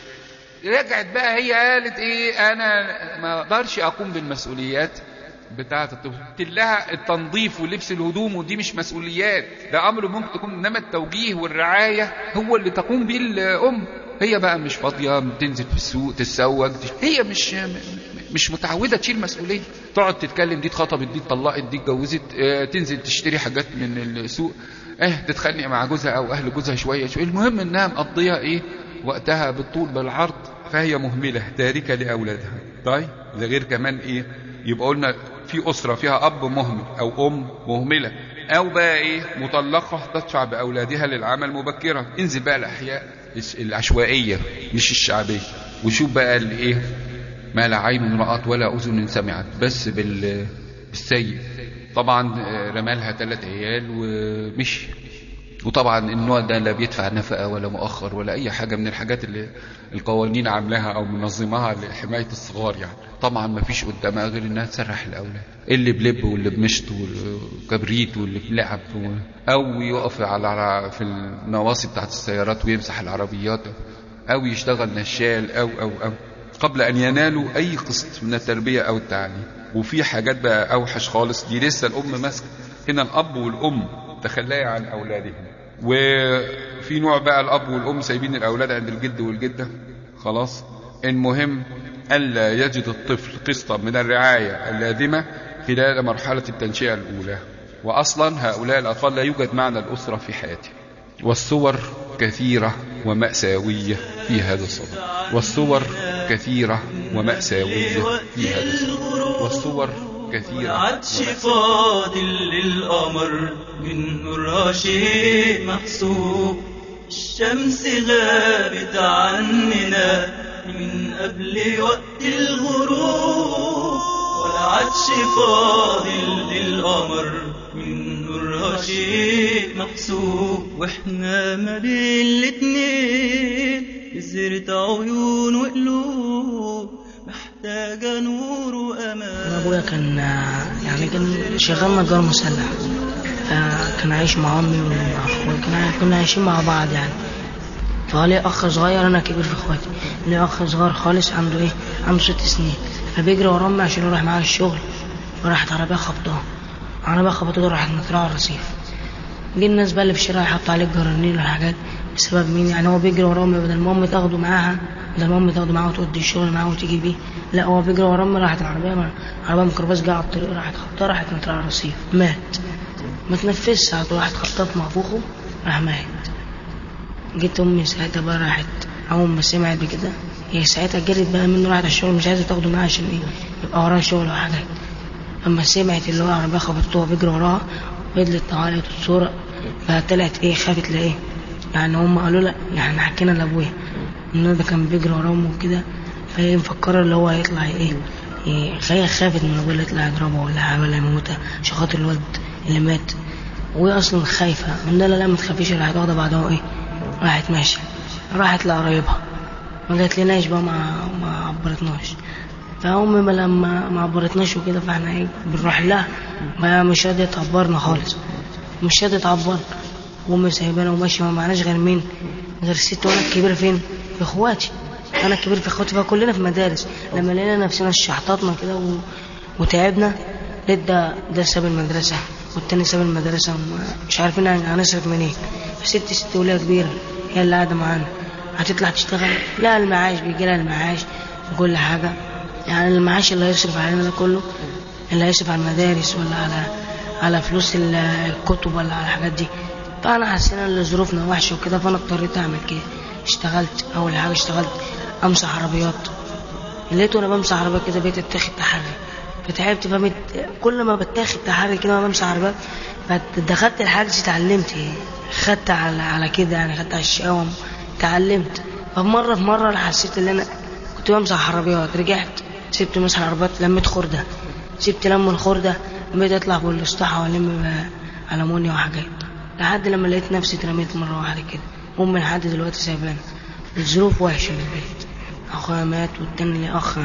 رجعت بقى هي قالت إيه أنا ما أقدرش أقوم بالمسؤوليات بتاعة الطفل قلت لها التنظيف ولبس الهدوم ودي مش مسؤوليات ده أمر ممكن تكون إنما التوجيه والرعاية هو اللي تقوم به الأم هي بقى مش فاضية بتنزل في السوق تتسوق هي مش مش متعودة تشيل مسؤولية تقعد تتكلم دي اتخطبت دي اتطلقت دي اتجوزت اه تنزل تشتري حاجات من السوق اه تتخانق مع جوزها او اهل جوزها شوية شوية المهم انها مقضية ايه وقتها بالطول بالعرض فهي مهملة تاركة لأولادها طيب ده غير كمان ايه يبقى قلنا في أسرة فيها أب مهمل أو أم مهملة أو بقى إيه مطلقة تدفع بأولادها للعمل مبكرا انزل بقى الأحياء العشوائية مش الشعبية وشوف بقى الإيه ما لا عين رأت ولا أذن سمعت بس بال... بالسيء طبعا رمالها ثلاث عيال ومشي وطبعا النوع ده لا بيدفع نفقة ولا مؤخر ولا أي حاجة من الحاجات اللي القوانين عاملاها أو منظمها لحماية الصغار يعني طبعا ما فيش قدامها غير إنها تسرح الأولاد اللي بلب واللي بمشط والكبريت واللي بلعب أو يقف على في النواصي بتاعت السيارات ويمسح العربيات أو يشتغل نشال أو أو أو قبل أن ينالوا أي قسط من التربية أو التعليم وفي حاجات بقى أوحش خالص دي لسه الأم ماسكة هنا الأب والأم تخليا عن أولادهم وفي نوع بقى الأب والأم سايبين الأولاد عند الجد والجدة خلاص المهم ألا يجد الطفل قسطا من الرعاية اللازمة خلال مرحلة التنشئة الأولى وأصلا هؤلاء الأطفال لا يوجد معنى الأسرة في حياتهم والصور كثيرة ومأساوية في هذا الصدد والصور كثيرة ومأساوية في هذا الصدد والصور كثيرة عطش فاضل للقمر من نورها شيء محسوب الشمس غابت عننا من قبل وقت الغروب والعطش فاضل للقمر من نورها شيء محسوب واحنا ما بين الاتنين بذرة عيون وقلوب محتاجة نور وأمان ابويا كان يعني كان شغال نجار مسلح فكان عايش مع امي ومع اخويا كنا كنا عايشين مع بعض يعني فلي اخ صغير انا كبير في اخواتي لي اخ صغير خالص عنده ايه عنده ست سنين فبيجري ورا امي عشان يروح معاها الشغل وراحت عربيه خبطاه عربيه خبطته راحت مطلعه على الرصيف جه الناس بقى اللي في الشارع يحطوا عليه الجرانين والحاجات بسبب مين يعني هو بيجري ورا امي بدل ما امي تاخده معاها بدل ما امي تاخده معاها وتودي الشغل معاها وتيجي بيه لا هو بيجري ورا امي راحت العربيه عربيه ميكروباص جه على الطريق راحت خبطاه راحت مطلعه على الرصيف مات ما تنفذش على طول واحد خطاف منفوخه راح مات جيت امي ساعتها بقى راحت اول ما سمعت بكده هي ساعتها جرت بقى منه راحت الشغل مش عايزه تاخده معاها عشان ايه يبقى وراها شغل وحاجات اما سمعت اللي هو عربيه خبطته بيجري وراها فضلت تعيط الصوره بقى طلعت ايه خافت لايه يعني هم قالوا لا يعني حكينا لابويا ان ده كان بيجري وراهم وكده فهي مفكره اللي هو هيطلع ايه إيه، فهي خافت من ابويا اللي يطلع يضربها ولا حاجه ولا يموتها عشان خاطر الولد اللي مات وهي اصلا خايفه من لا لا ما تخافيش راحت واخده بعدها ايه راحت ماشيه راحت لقرايبها ما جات لناش بقى ما ما عبرتناش فأمي ما لما ما عبرتناش وكده فاحنا ايه بنروح لها ما مش راضية تعبرنا خالص مش راضية تعبرنا وأمي سايبانا وماشية ما معناش غير مين غير الست وأنا الكبير فين في إخواتي أنا الكبير في إخواتي فكلنا في مدارس لما لقينا نفسنا شحططنا كده و... وتعبنا لقيت ده ده ساب المدرسة والتاني ساب المدرسة مش عارفين هنصرف منين ست ست وليها كبيرة هي اللي قاعدة معانا هتطلع تشتغل لا المعاش بيجي لها المعاش وكل حاجة يعني المعاش اللي هيصرف علينا ده كله اللي هيصرف على المدارس ولا على على فلوس ال- الكتب ولا على الحاجات دي فأنا حسينا ان ظروفنا وحشة وكده فأنا اضطريت أعمل كده اشتغلت أول حاجة اشتغلت أمسح عربيات لقيت وأنا بمسح عربيات كده بقيت أتاخد تحري فتعبت فمت كل ما بتاخد تحري كده وأنا بمسح عربيات فدخلت الحجز اتعلمت خدت على على كده يعني خدت على الشقاوم اتعلمت فمرة في مرة أنا حسيت ان انا كنت بمسح عربيات رجعت سبت مسح العربيات لميت خردة سبت لم الخردة بقيت اطلع بالاسطحة والم ألمونيا وحاجات لحد لما لقيت نفسي اترميت مرة واحدة كده أمي لحد دلوقتي سايبانا الظروف وحشة في البيت أخويا مات والتاني ليه أخ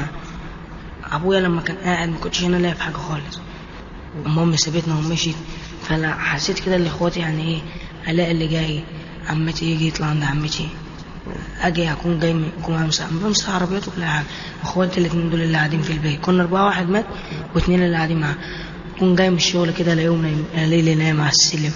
أبويا لما كان قاعد ما كنتش أنا لاقي في حاجة خالص أما أمي سابتنا ومشيت فلا حسيت كده لإخواتي يعني إيه ألاقي اللي جاي عمتي يجي يطلع عند عمتي اجي اكون جاي من اكون بمسح بمسح عربيات وكل حاجه اخواتي الاثنين دول اللي قاعدين في البيت كنا اربعه واحد مات واثنين اللي قاعدين معاه اكون جاي من الشغل كده الاقيهم نايم الاقي اللي نايم على السلم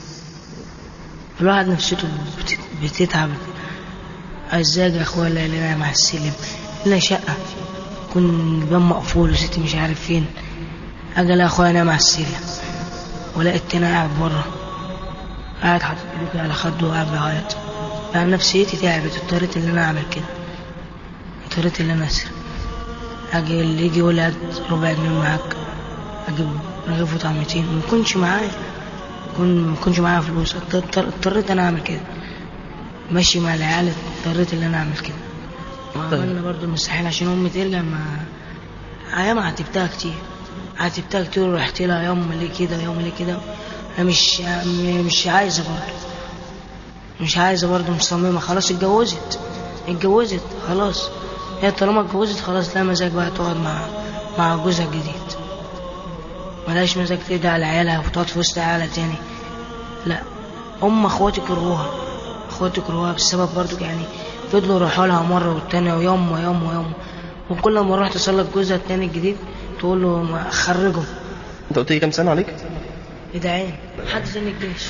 الواحد نفسيته بت- بتتعب ازاي يا اخويا الاقي اللي نايم على السلم الا شقه يكون باب مقفول وستي مش عارف فين اجي الاقي اخويا نايم على السلم والاقي التاني قاعد بره قاعد حاطط ايده كده على خده وقاعد بيعيط يعني نفسيتي تعبت اضطريت ان انا اعمل كده اضطريت ان انا اسرق اجي اللي يجي يقول لي هات ربع جنيه معاك اجيب رغيف وطعمتين وما كنتش معايا كن ما كنتش معايا فلوس اضطر- اضطريت انا اعمل كده ماشي مع العيال اضطريت ان انا اعمل كده وعملنا برضو المستحيل عشان امي ترجع ما ايام عاتبتها كتير عاتبتها كتير ورحت لها يوم ليه كده يوم ليه كده انا مش مش عايزه برضو مش عايزه برضه مصممه خلاص اتجوزت اتجوزت خلاص هي طالما اتجوزت خلاص لا مزاج بقى تقعد مع مع جوزها الجديد ملهاش مزاج تدعي على عيالها وتقعد في وسط عيالها تاني لا ام اخواتي كرهوها اخواتي كرهوها بسبب برضو يعني فضلوا يروحوا لها مره والتانيه ويوم ويوم ويوم وكل ما اروح تصلي جوزها التاني الجديد تقول له ما خرجه انت قلت لي كام سنه عليك؟ ادعين حد تاني الجيش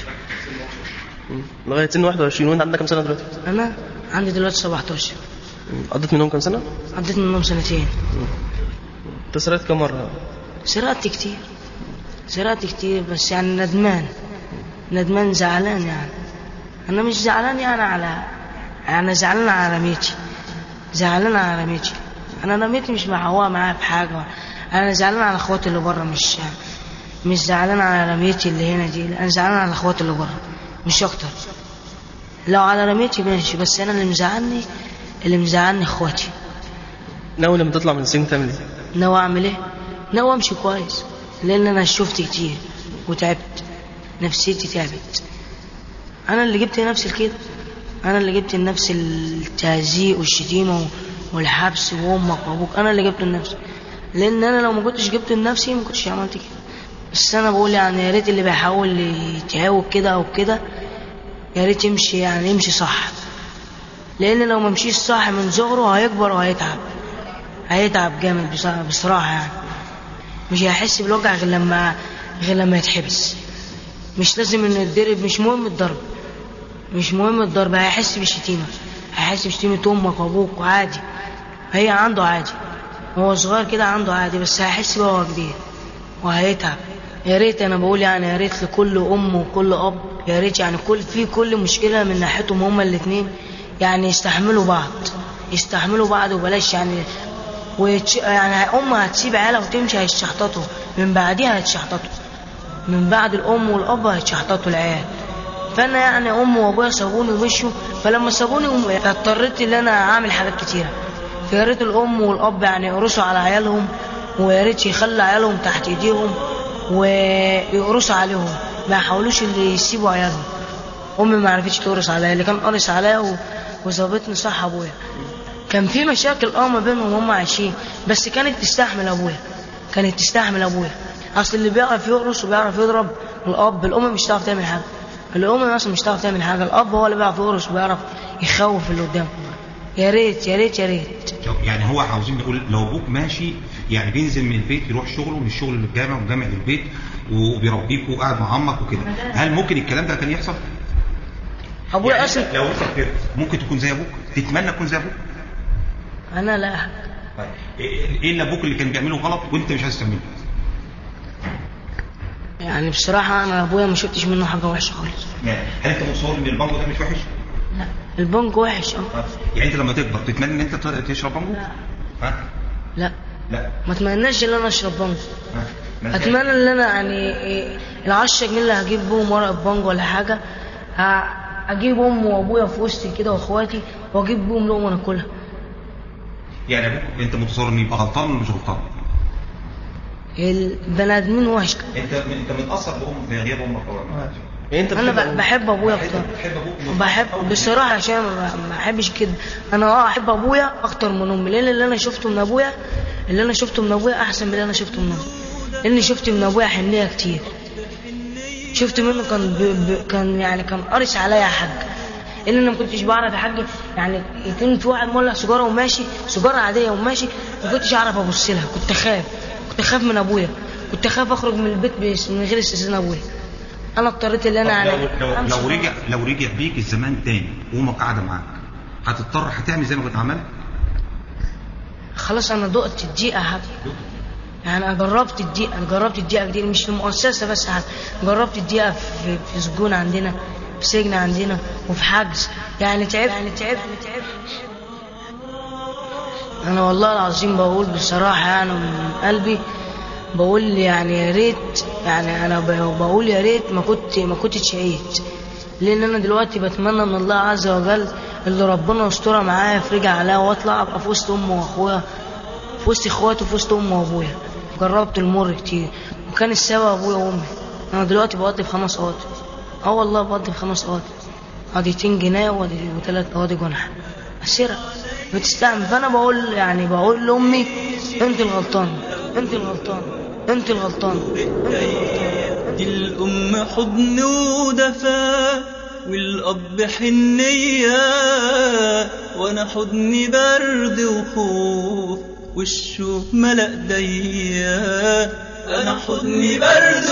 لغايه سن 21 وانت عندك كام سنه دلوقتي؟ انا عندي دلوقتي 17 قضيت منهم كام سنه؟ عديت منهم سنتين انت سرقت كام مره؟ سرقت كتير سرقت كتير بس يعني ندمان ندمان زعلان يعني انا مش زعلان يعني على انا زعلان على رميتي زعلان على رميتي انا رميتي مش معواه معايا بحاجه انا زعلان على اخواتي اللي بره مش مش زعلان على رميتي اللي هنا دي انا زعلان على اخواتي اللي بره مش اكتر لو على رميتي ماشي بس انا اللي مزعلني اللي مزعلني اخواتي ناوي لما تطلع من السجن تعمل ايه؟ ناوي اعمل ايه ناوي امشي كويس لان انا شفت كتير وتعبت نفسيتي تعبت انا اللي جبت نفسي لكده انا اللي جبت لنفسي التهزيق والشتيمه والحبس وامك وابوك انا اللي جبته لنفسي لان انا لو ما كنتش جبته لنفسي ما كنتش عملت كده بس انا بقول يعني يا ريت اللي بيحاول يتهاوب كده او كده يا ريت يمشي يعني يمشي صح لان لو ما مشيش صح من صغره هيكبر وهيتعب هيتعب جامد بصراحة, بصراحة يعني مش هيحس بالوجع غير لما غير لما يتحبس مش لازم انه يتضرب مش مهم الضرب مش مهم الضرب هيحس بالشتيمة هيحس بشتيمة امك وابوك وعادي هي عنده عادي هو صغير كده عنده عادي بس هيحس بقى وهو كبير وهيتعب يا ريت انا بقول يعني يا ريت لكل ام وكل اب يا ريت يعني كل في كل مشكله من ناحيتهم هما الاثنين يعني يستحملوا بعض يستحملوا بعض وبلاش يعني ويتش... يعني ام هتسيب عيالها وتمشي هيتشحططوا من بعديها هيتشحططوا من بعد الام والاب هيتشحططوا العيال فانا يعني امي وابويا سابوني ومشوا فلما سابوني أم- اضطريت ان انا اعمل حاجات كتيره فيا ريت الام والاب يعني يقرصوا على عيالهم ويا ريت يخلوا عيالهم تحت ايديهم ويقرصوا عليهم ما يحاولوش اللي يسيبوا عيالهم امي ما عرفتش تقرص عليا اللي كان قرص عليا و... وظابطني صح ابويا كان في مشاكل اه ما بينهم وهم عايشين بس كانت تستحمل ابويا كانت تستحمل ابويا اصل اللي بيعرف يقرص وبيعرف يضرب الاب الام مش هتعرف تعمل حاجه الام اصلا مش هتعرف تعمل حاجه الاب هو اللي بيعرف يقرص وبيعرف يخوف اللي قدامه يا ريت يا ريت يا ريت لو- يعني هو عاوزين نقول لو ابوك ماشي يعني بينزل من البيت يروح شغله من الشغل للجامع ومن الجامع للبيت وبيربيك وقاعد مع عمك وكده هل ممكن الكلام ده كان يحصل؟ ابويا يعني اصلا لو انت كبرت ممكن تكون زي ابوك تتمنى تكون زي ابوك انا لا طيب ايه إيه اللي ابوك اللي كان بيعمله غلط وانت مش عايز تعمله يعني بصراحه انا ابويا ما شفتش منه حاجه وحشه خالص يعني هل انت مصور ان البانجو ده مش وحش؟ البنك وحش اه يعني انت لما تكبر تتمنى ان انت ت- تشرب بانجو؟ ها؟ لا لا ما اتمناش ان انا اشرب بنج ها؟ ما أنت- اتمنى ان انا يعني إيه، العشرة جنيه اللي هجيب بهم ورق بنج ولا حاجه ه- اجيب امي وابويا في وسطي كده واخواتي واجيب بهم لقمه ناكلها يعني ابوك انت متصور انه يبقى غلطان ولا مش غلطان؟ البني ادمين وحش انت انت متاثر بامك بغياب امك طبعا انت انا ب- بحب ابويا اكتر بحب بصراحه عشان ما ما احبش كده انا اه احب ابويا اكتر من امي لان اللي انا شفته من ابويا اللي انا شفته من ابويا احسن من اللي انا شفته من امي لاني شفت من ابويا حنيه كتير شفت منه كان ب... ب... كان يعني كان قارش عليا يا حاج لان انا ما كنتش بعرف يا حاج يعني يكون في واحد مولع سيجاره وماشي سيجاره عاديه وماشي ما كنتش اعرف ابص لها كنت اخاف كنت اخاف من ابويا كنت اخاف اخرج من البيت بس- من غير استئذان ابويا انا اضطريت ان انا يعني لو لو, أمشي لو رجع لو رجع بيك الزمان تاني وامك قاعده معاك هتضطر هتعمل زي ما كنت عملت خلاص انا دقت الدقيقه يا حاج يعني انا جربت الدقيقه انا جربت الدقيقه كتير مش في المؤسسه بس حاجة. جربت الدقيقه في في سجون عندنا في سجن عندنا وفي حجز يعني تعبت يعني تعبت تعبت انا والله العظيم بقول بصراحه يعني من قلبي بقول يعني يا ريت يعني انا ب- بقول يا ريت ما كنت ما كنت شقيت لان انا دلوقتي بتمنى من الله عز وجل اللي ربنا يسترها معايا يفرج عليا واطلع ابقى في وسط امي واخويا في وسط اخواتي وفي وسط امي وابويا جربت المر كتير وكان السبب ابويا وامي انا دلوقتي بقضي في خمس قواضي اه والله بقضي في خمس قواضي قضيتين جنيه وقضي- وثلاث قواضي جنح اسيره بتستعمل فانا بقول يعني بقول لامي انت الغلطان انت الغلطان انت الغلطان دي الأم حضن ودفا والأب حنية وأنا حضني برد وخوف والشوق ملأ ضيق أنا حضني برد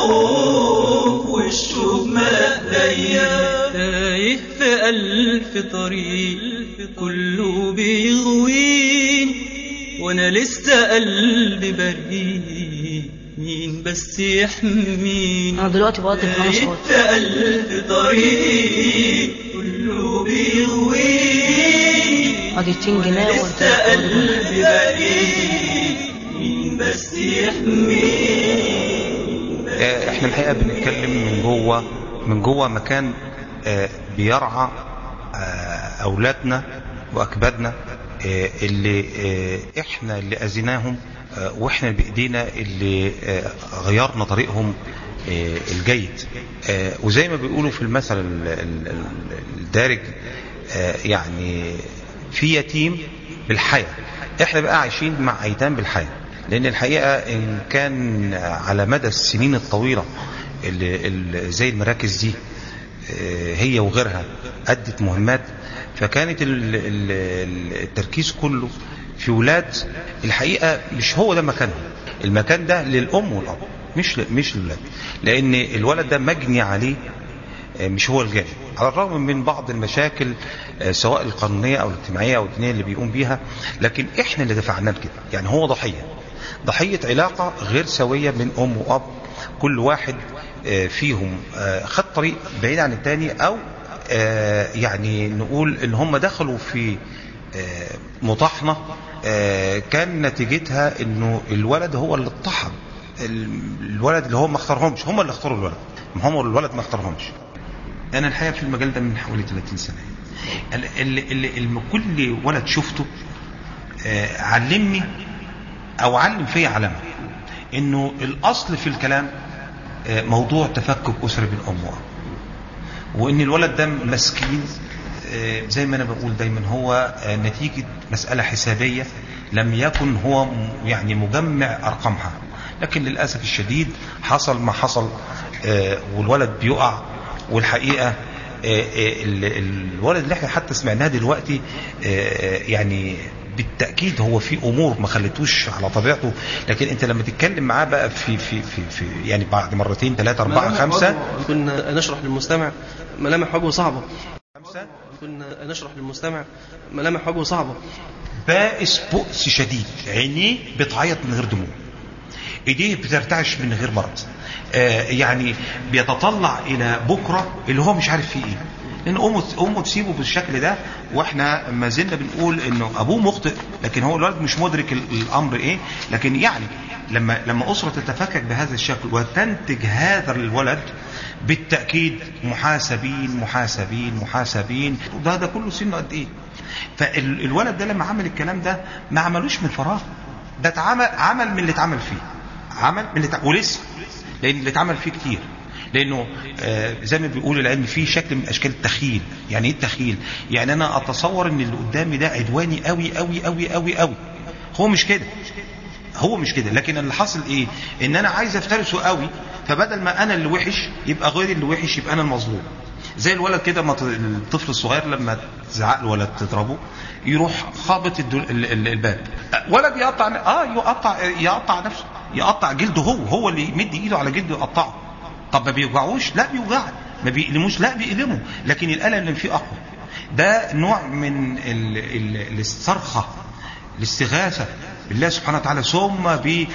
وخوف والشوق ملأ ضيق تايه في ألف طريق كله بيغوين وأنا لسه قلبي بريء مين بس يحميني انا دلوقتي بقضي في خمس قواضي في ألف طريق كله بيغويني قضيتين جنيه لسه وثلاث قواضي قلبي بريء مين بس يحميني آه، احنا الحقيقه بنتكلم من جوه من جوه مكان آه، بيرعى آه، اولادنا واكبادنا آه، اللي آه، احنا اللي اذيناهم آه، واحنا اللي بايدينا اللي آه، غيرنا طريقهم آه، الجيد آه، وزي ما بيقولوا في المثل ال- ال- ال- الدارج آه، يعني في يتيم بالحياة احنا بقى عايشين مع ايتام بالحياة لان الحقيقة ان كان على مدى السنين الطويلة اللي اللي زي المراكز دي آه، هي وغيرها أدت مهمات فكانت ال- ال- التركيز كله في ولاد الحقيقة مش هو ده مكانهم المكان ده للأم والأب مش ل- مش للولاد لأن الولد ده مجني عليه آه، مش هو الجاني على الرغم من بعض المشاكل آه، سواء القانونية أو الاجتماعية أو الدينية اللي بيقوم بيها لكن إحنا اللي دفعناه لكده يعني هو ضحية ضحية علاقة غير سوية بين أم وأب كل واحد آه، فيهم آه، خد طريق بعيد عن التاني او آه، يعني نقول ان هم دخلوا في آه، مطاحنة آه، كان نتيجتها انه الولد هو اللي اتطحن ال- الولد اللي هو ما اختارهمش هم اللي اختاروا الولد ما هم الولد ما اختارهمش انا الحقيقه في المجال ده من حوالي 30 سنه ال- ال- ال- ال- كل ولد شفته آه، علمني او علم فيا علامه انه الاصل في الكلام آه، موضوع تفكك اسري بين ام واب وان الولد ده مسكين آه، زي ما انا بقول دايما هو آه، نتيجه مساله حسابيه لم يكن هو م- يعني مجمع ارقامها لكن للاسف الشديد حصل ما حصل آه، والولد بيقع والحقيقه آه، آه، ال- الولد اللي احنا حتى سمعناه دلوقتي آه، آه، يعني بالتاكيد هو في امور ما خلتوش على طبيعته لكن انت لما تتكلم معاه بقى في في في, في يعني بعد مرتين ثلاثه اربعه ملامح خمسه وجهه كنا نشرح للمستمع ملامح وجهه صعبة كنا نشرح للمستمع ملامح وجهه صعبة بائس بؤس شديد عينيه بتعيط من غير دموع ايديه بترتعش من غير مرض آه يعني بيتطلع الى بكره اللي هو مش عارف فيه ايه لان امه امه تسيبه بالشكل ده واحنا ما زلنا بنقول انه ابوه مخطئ لكن هو الولد مش مدرك ال- الامر ايه لكن يعني لما لما اسره تتفكك بهذا الشكل وتنتج هذا الولد بالتاكيد محاسبين محاسبين محاسبين وده ده كله سنه قد ايه فالولد ده لما عمل الكلام ده ما عملوش من فراغ ده اتعمل عمل من اللي اتعمل فيه عمل من اللي اتعمل ولسه لان اللي اتعمل فيه كتير لانه آه زي ما بيقول العلم فيه شكل من اشكال التخيل يعني ايه التخيل يعني انا اتصور ان اللي قدامي ده عدواني قوي قوي قوي قوي قوي هو مش كده هو مش كده لكن اللي حصل ايه ان انا عايز افترسه قوي فبدل ما انا اللي وحش يبقى غيري اللي وحش يبقى انا المظلوم زي الولد كده ما ت- الطفل الصغير لما تزعق له ولا تضربه يروح خابط الدل... ال- ال- الباب ولد يقطع اه يقطع يقطع نفسه يقطع جلده هو هو اللي يمد ايده على جلده يقطعه طب ما بيوجعوش لا بيوجع ما بيألموش لا بيألموا لكن الألم اللي فيه أقوى ده نوع من ال... ال... الصرخة الاستغاثة بالله سبحانه وتعالى ثم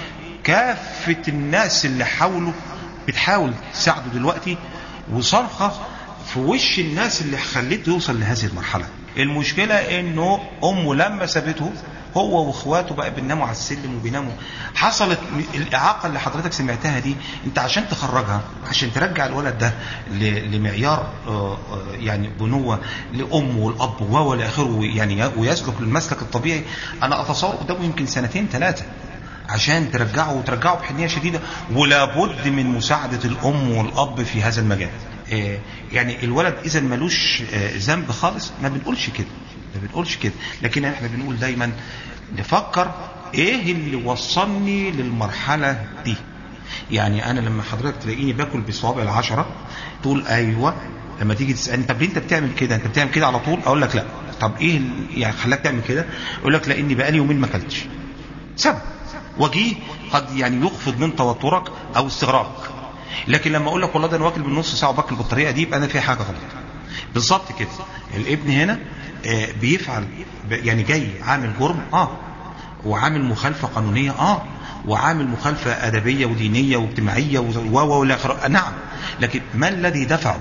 بكافة الناس اللي حاولوا بتحاول تساعده دلوقتي وصرخة في وش الناس اللي خليته يوصل لهذه المرحلة المشكلة انه امه لما سابته هو واخواته بقى بيناموا على السلم وبيناموا حصلت الاعاقه اللي حضرتك سمعتها دي انت عشان تخرجها عشان ترجع الولد ده ل- لمعيار آه، آه، يعني بنوه لامه والاب و الى اخره يعني ويسلك للمسلك الطبيعي انا اتصور قدامه يمكن سنتين ثلاثه عشان ترجعه وترجعه بحنيه شديده ولابد من مساعده الام والاب في هذا المجال آه، يعني الولد اذا ملوش آه، ذنب خالص ما بنقولش كده ما بنقولش كده لكن احنا بنقول دايما نفكر ايه اللي وصلني للمرحله دي يعني انا لما حضرتك تلاقيني باكل بصوابع العشره تقول ايوه لما تيجي تسالني طب ليه انت بتعمل كده انت بتعمل كده على طول اقول لك لا طب ايه ال- يعني خلاك تعمل كده اقول لك لاني بقالي يومين ما اكلتش سبب وجيه قد يعني يخفض من توترك او استغراقك لكن لما اقول لك والله ده انا واكل بالنص ساعه وباكل بالطريقه دي يبقى انا في حاجه غلط بالظبط كده الابن هنا آه، بيفعل ب- يعني جاي عامل جرم اه وعامل مخالفه قانونيه اه وعامل مخالفه ادبيه ودينيه واجتماعيه و و والى اخره نعم لكن ما الذي دفعه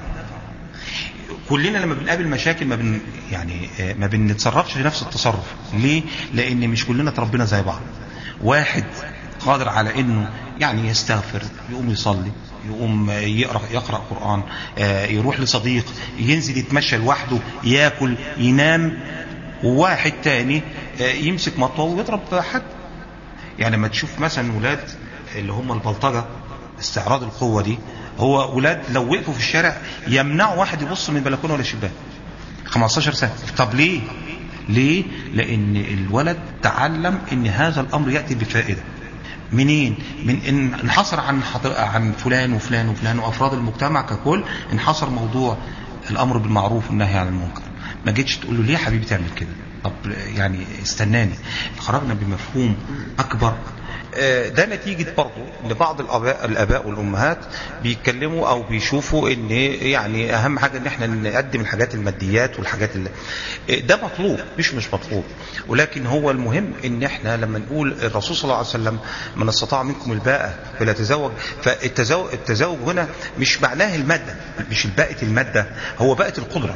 كلنا لما بنقابل مشاكل ما بن يعني آه، ما بنتصرفش بنفس التصرف ليه لان مش كلنا تربينا زي بعض واحد قادر على انه يعني يستغفر يقوم يصلي يقوم آه، يقرا يقرا قران آه، يروح لصديق ينزل يتمشى لوحده ياكل ينام وواحد تاني آه، يمسك مطوه ويضرب حد يعني لما تشوف مثلا ولاد اللي هم البلطجه استعراض القوه دي هو ولاد لو وقفوا في الشارع يمنعوا واحد يبص من بلكونه ولا شباك 15 سنه طب ليه ليه لان الولد تعلم ان هذا الامر ياتي بفائده منين من ان انحصر عن حضر... عن فلان وفلان وفلان وافراد المجتمع ككل انحصر موضوع الامر بالمعروف والنهي عن المنكر ما جيتش تقول له ليه يا حبيبي تعمل كده طب يعني استناني خرجنا بمفهوم اكبر آه، ده نتيجة برضه ان بعض الاباء الاباء والامهات بيتكلموا او بيشوفوا ان يعني اهم حاجة ان احنا نقدم الحاجات الماديات والحاجات اللي آه، ده مطلوب مش مش مطلوب ولكن هو المهم ان احنا لما نقول الرسول صلى الله عليه وسلم من استطاع منكم الباءة فلا تزوج فالتزوج التزوج هنا مش معناه المادة مش الباءة المادة هو باءة القدرة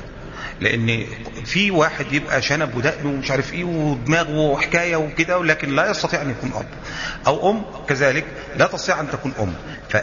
لان في واحد يبقى شنب ودقن ومش عارف ايه ودماغه وحكايه وكده ولكن لا يستطيع ان يكون اب او ام كذلك لا تستطيع ان تكون ام ف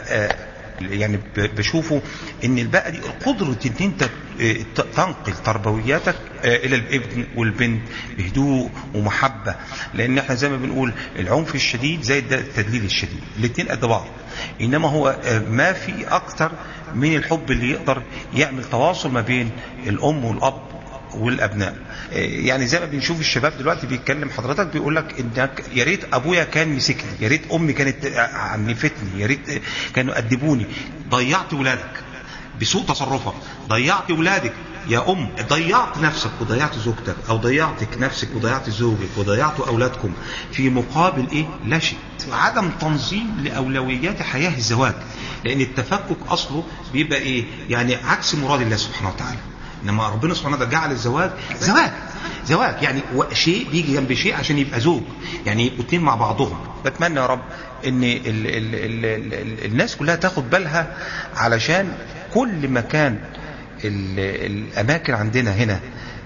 يعني ب- بشوفه ان الباقه دي قدره ان انت آه، ت- تنقل تربوياتك آه، الى الابن والبنت بهدوء ومحبه لان احنا زي ما بنقول العنف الشديد زي الد- التدليل الشديد الاثنين قد بعض انما هو آه، ما في اكتر من الحب اللي يقدر يعمل تواصل ما بين الام والاب والابناء إيه يعني زي ما بنشوف الشباب دلوقتي بيتكلم حضرتك بيقول لك انك يا ريت ابويا كان مسكني يا ريت امي كانت عنفتني يا ريت كانوا ادبوني ضيعت ولادك بسوء تصرفك ضيعت ولادك يا ام ضيعت نفسك وضيعت زوجتك او ضيعتك نفسك وضيعت زوجك وضيعت اولادكم في مقابل ايه لا شيء عدم تنظيم لاولويات حياه الزواج لان التفكك اصله بيبقى ايه يعني عكس مراد الله سبحانه وتعالى انما ربنا سبحانه وتعالى جعل الزواج زواج زواج يعني و- شيء بيجي جنب شيء عشان يبقى زوج يعني يبقوا اتنين مع بعضهم بتمنى يا رب ان ال ال ال ال ال الناس كلها تاخد بالها علشان كل ما كان ال- الاماكن عندنا هنا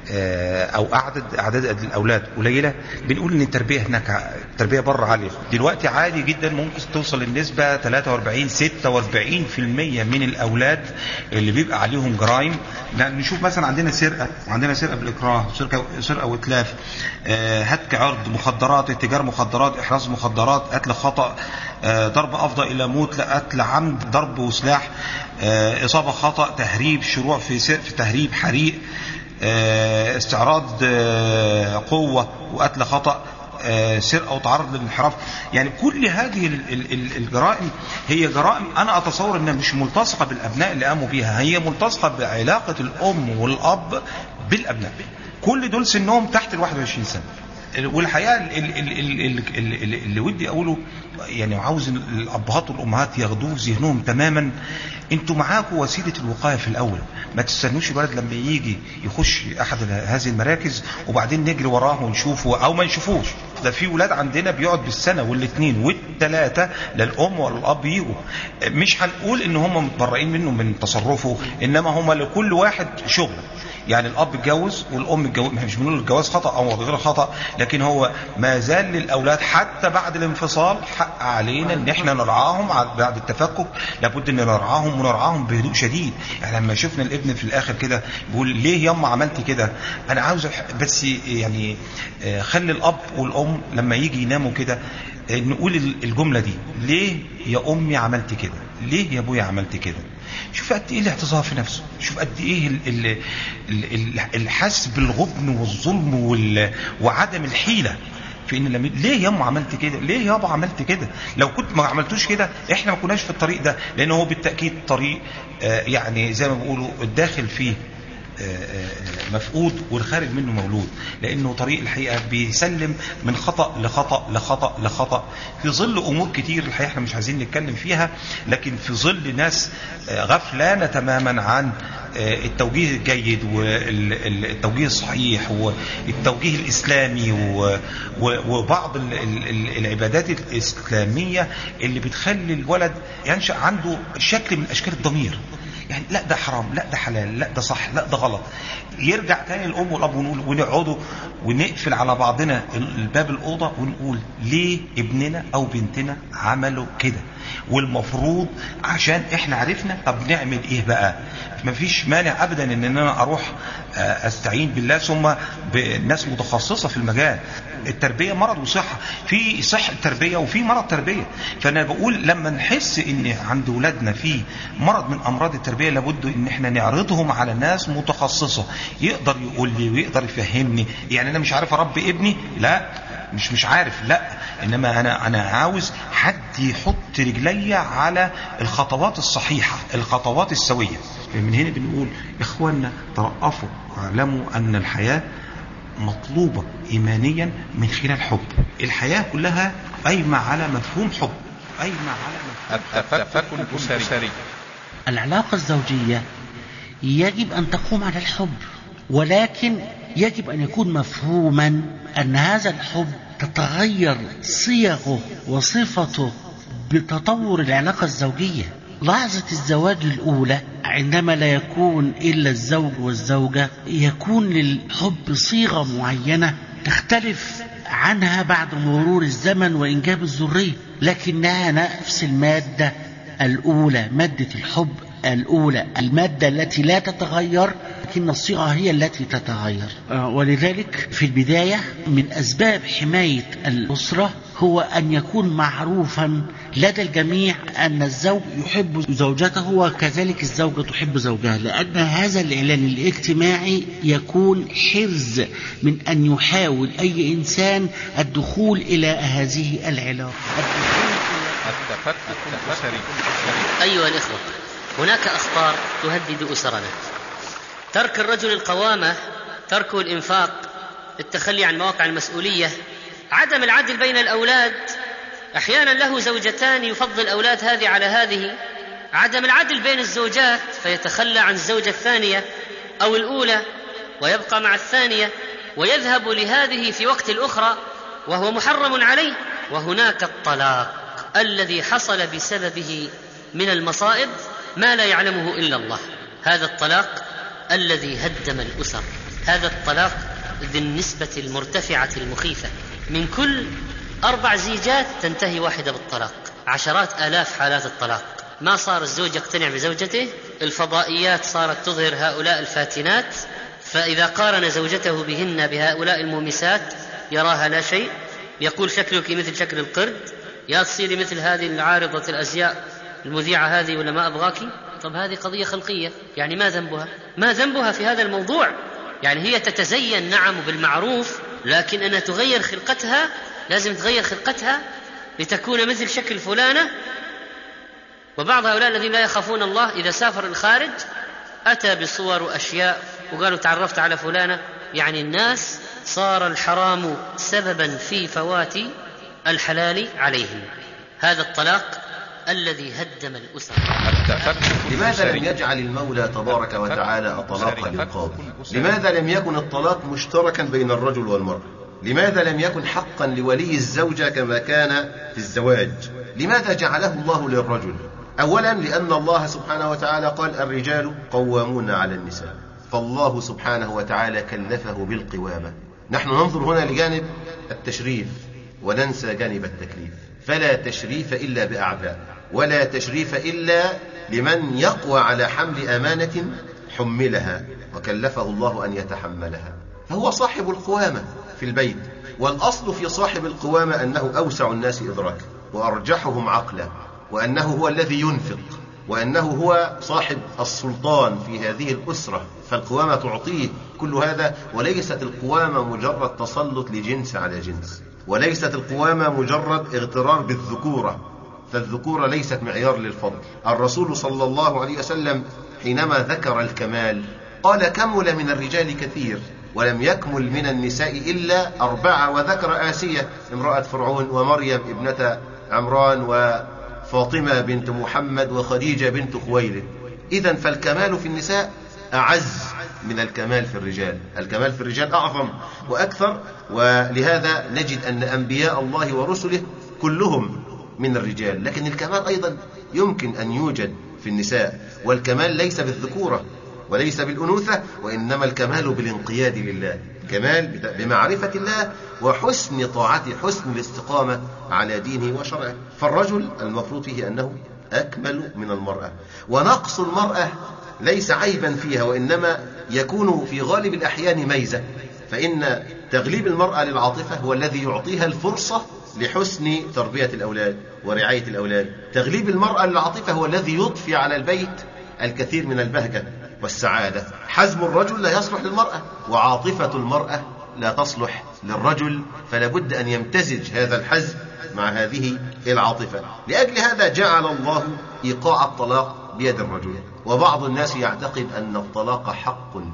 آه، او اعداد اعداد الاولاد قليله بنقول ان التربيه هناك ع- التربيه بره عاليه دلوقتي عادي جدا ممكن توصل النسبه 43 46% من الاولاد اللي بيبقى عليهم جرائم يعني نشوف مثلا عندنا سرقه وعندنا سرقه بالاكراه سرقه سرقه واتلاف آه، هتك عرض مخدرات اتجار مخدرات احراز مخدرات قتل خطا آه، ضرب افضى الى موت لا قتل عمد ضرب وسلاح آه، اصابه خطا تهريب شروع في سر- في تهريب حريق آه، استعراض آه، قوة وقتل خطأ آه، سرقة وتعرض للانحراف يعني كل هذه ال- ال- ال- الجرائم هي جرائم أنا أتصور أنها مش ملتصقة بالأبناء اللي قاموا بيها هي ملتصقة بعلاقة الأم والأب بالأبناء كل دول سنهم تحت ال 21 سنة والحقيقه ال- ال- ال- ال- ال- ال- ال- اللي ودي اقوله يعني عاوز الابهات والامهات ياخدوه في ذهنهم تماما انتوا معاكم وسيله الوقايه في الاول ما تستنوش الولد لما يجي يخش احد هذه المراكز وبعدين نجري وراه ونشوفه او ما نشوفوش ده في ولاد عندنا بيقعد بالسنه والاثنين والثلاثه لا الام ولا الاب يجوا مش هنقول ان هم متبرئين منه من تصرفه انما هم لكل واحد شغل يعني الاب اتجوز والام اتجوز مش بنقول الجواز خطا او غير خطا لكن هو ما زال للاولاد حتى بعد الانفصال حق علينا ان احنا نرعاهم ع- بعد التفكك لابد ان نرعاهم ونرعاهم بهدوء شديد يعني لما شفنا الابن في الاخر كده بيقول ليه ياما عملت كده انا عاوز أح- بس يعني آه، خلي الاب والام لما يجي يناموا كده آه، نقول ال- الجمله دي ليه يا امي عملت كده ليه يا ابويا عملت كده شوف قد ايه الاعتذار في نفسه شوف قد ايه ال- ال- ال- ال- الحس بالغبن والظلم وال- وعدم الحيله في ان لما ليه ياما عملت كده ليه يابا عملت كده لو كنت ما عملتوش كده احنا ما كناش في الطريق ده لان هو بالتاكيد طريق آه، يعني زي ما بيقولوا الداخل فيه آه، آه، مفقود والخارج منه مولود لانه طريق الحقيقه بيسلم من خطا لخطا لخطا لخطا في ظل امور كتير الحقيقه احنا مش عايزين نتكلم فيها لكن في ظل ناس آه، غفلانه تماما عن آه، التوجيه الجيد والتوجيه الصحيح والتوجيه الاسلامي و- و- وبعض ال- ال- ال- العبادات الاسلاميه اللي بتخلي الولد ينشا عنده شكل من اشكال الضمير يعني لا ده حرام لا ده حلال لا ده صح لا ده غلط يرجع تاني الام والاب ونقول ونقعدوا ونقفل على بعضنا الباب الاوضه ونقول ليه ابننا او بنتنا عملوا كده والمفروض عشان احنا عرفنا طب نعمل ايه بقى مفيش مانع ابدا ان انا اروح آه، استعين بالله ثم بناس متخصصه في المجال التربيه مرض وصحه في صحه تربيه وفي مرض تربيه فانا بقول لما نحس ان عند ولادنا في مرض من امراض التربيه لابد ان احنا نعرضهم على ناس متخصصه يقدر يقول لي ويقدر يفهمني يعني انا مش عارف اربي ابني لا مش مش عارف لا انما انا انا عاوز حد يحط رجلي على الخطوات الصحيحه الخطوات السويه من هنا بنقول يا اخوانا ترأفوا واعلموا ان الحياه مطلوبة إيمانيا من خلال حب الحياة كلها قايمة على مفهوم حب قايمة على مفهوم التفكك الأسري العلاقة الزوجية يجب أن تقوم على الحب ولكن يجب أن يكون مفهوما أن هذا الحب تتغير صيغه وصفته بتطور العلاقة الزوجية لحظة الزواج الأولى عندما لا يكون إلا الزوج والزوجة يكون للحب صيغة معينة تختلف عنها بعد مرور الزمن وإنجاب الذرية لكنها نفس المادة الأولى مادة الحب الأولى المادة التي لا تتغير لكن الصيغة هي التي تتغير ولذلك في البداية من أسباب حماية الأسرة هو أن يكون معروفا لدى الجميع أن الزوج يحب زوجته وكذلك الزوجة تحب زوجها لأن هذا الإعلان الاجتماعي يكون حرز من أن يحاول أي إنسان الدخول إلى هذه العلاقة التفكك الأسري أيها الإخوة هناك أخطار تهدد أسرنا ترك الرجل القوامة تركه الإنفاق التخلي عن مواقع المسؤولية عدم العدل بين الأولاد أحيانا له زوجتان يفضل أولاد هذه على هذه عدم العدل بين الزوجات فيتخلى عن الزوجة الثانية أو الأولى ويبقى مع الثانية ويذهب لهذه في وقت الأخرى وهو محرم عليه وهناك الطلاق الذي حصل بسببه من المصائب ما لا يعلمه الا الله هذا الطلاق الذي هدم الاسر هذا الطلاق ذي النسبه المرتفعه المخيفه من كل اربع زيجات تنتهي واحده بالطلاق عشرات الاف حالات الطلاق ما صار الزوج يقتنع بزوجته الفضائيات صارت تظهر هؤلاء الفاتنات فاذا قارن زوجته بهن بهؤلاء المومسات يراها لا شيء يقول شكلك مثل شكل القرد يا تصيري مثل هذه العارضة الأزياء المذيعة هذه ولا ما أبغاك طب هذه قضية خلقية يعني ما ذنبها ما ذنبها في هذا الموضوع يعني هي تتزين نعم بالمعروف لكن أنها تغير خلقتها لازم تغير خلقتها لتكون مثل شكل فلانة وبعض هؤلاء الذين لا يخافون الله إذا سافر الخارج أتى بصور وأشياء وقالوا تعرفت على فلانة يعني الناس صار الحرام سببا في فوات الحلال عليهم هذا الطلاق الذي هدم الأسر لماذا لم يجعل المولى تبارك وتعالى الطلاق للقاضي لماذا لم يكن الطلاق مشتركا بين الرجل والمرأة لماذا لم يكن حقا لولي الزوجة كما كان في الزواج لماذا جعله الله للرجل أولا لأن الله سبحانه وتعالى قال الرجال قوامون على النساء فالله سبحانه وتعالى كلفه بالقوامة نحن ننظر هنا لجانب التشريف وننسى جانب التكليف فلا تشريف الا باعداء ولا تشريف الا لمن يقوى على حمل امانه حملها وكلفه الله ان يتحملها فهو صاحب القوامه في البيت والاصل في صاحب القوامه انه اوسع الناس ادراكا وارجحهم عقلا وانه هو الذي ينفق وانه هو صاحب السلطان في هذه الاسره فالقوامه تعطيه كل هذا وليست القوامه مجرد تسلط لجنس على جنس وليست القوامة مجرد اغترار بالذكورة فالذكورة ليست معيار للفضل الرسول صلى الله عليه وسلم حينما ذكر الكمال قال كمل من الرجال كثير ولم يكمل من النساء إلا أربعة وذكر آسية امرأة فرعون ومريم ابنة عمران وفاطمة بنت محمد وخديجة بنت خويلد إذا فالكمال في النساء أعز من الكمال في الرجال الكمال في الرجال أعظم وأكثر ولهذا نجد أن أنبياء الله ورسله كلهم من الرجال لكن الكمال أيضا يمكن أن يوجد في النساء والكمال ليس بالذكورة وليس بالأنوثة وإنما الكمال بالانقياد لله كمال بمعرفة الله وحسن طاعته حسن الاستقامة على دينه وشرعه فالرجل المفروض فيه أنه أكمل من المرأة ونقص المرأة ليس عيبا فيها وإنما يكون في غالب الأحيان ميزة فإن تغليب المرأة للعاطفة هو الذي يعطيها الفرصة لحسن تربية الأولاد ورعاية الأولاد تغليب المرأة للعاطفة هو الذي يضفي على البيت الكثير من البهجة والسعادة حزم الرجل لا يصلح للمرأة وعاطفة المرأة لا تصلح للرجل فلا بد أن يمتزج هذا الحزم مع هذه العاطفة لأجل هذا جعل الله إيقاع الطلاق بيد الرجل وبعض الناس يعتقد أن الطلاق حق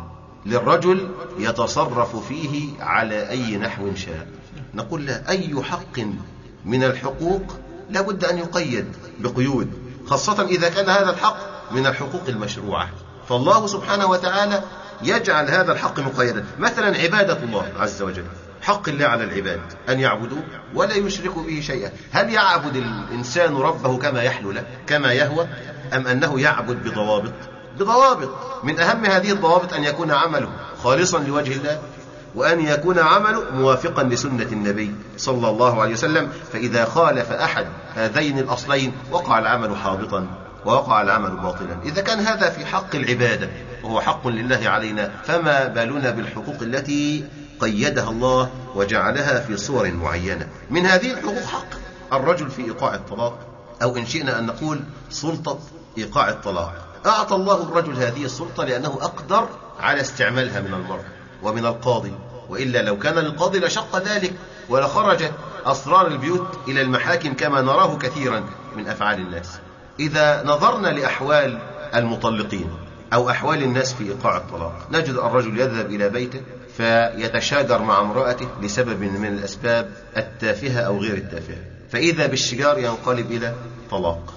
للرجل يتصرف فيه على أي نحو شاء نقول له أي حق من الحقوق لابد أن يقيد بقيود خاصة إذا كان هذا الحق من الحقوق المشروعة فالله سبحانه وتعالى يجعل هذا الحق مقيدا مثلا عبادة الله عز وجل حق الله على العباد أن يعبدوه ولا يشركوا به شيئا هل يعبد الإنسان ربه كما يحلو له كما يهوى أم أنه يعبد بضوابط بضوابط من أهم هذه الضوابط أن يكون عمله خالصا لوجه الله وأن يكون عمله موافقا لسنة النبي صلى الله عليه وسلم فإذا خالف أحد هذين الأصلين وقع العمل حابطا ووقع العمل باطلا إذا كان هذا في حق العبادة وهو حق لله علينا فما بالنا بالحقوق التي قيدها الله وجعلها في صور معينة من هذه الحقوق حق الرجل في إيقاع الطلاق أو إن شئنا أن نقول سلطة إيقاع الطلاق أعطى الله الرجل هذه السلطة لأنه أقدر على استعمالها من المرء ومن القاضي وإلا لو كان للقاضي لشق ذلك ولخرجت أسرار البيوت إلى المحاكم كما نراه كثيرا من أفعال الناس إذا نظرنا لأحوال المطلقين أو أحوال الناس في إيقاع الطلاق نجد الرجل يذهب إلى بيته فيتشاجر مع امرأته لسبب من الأسباب التافهة أو غير التافهة فإذا بالشجار ينقلب إلى طلاق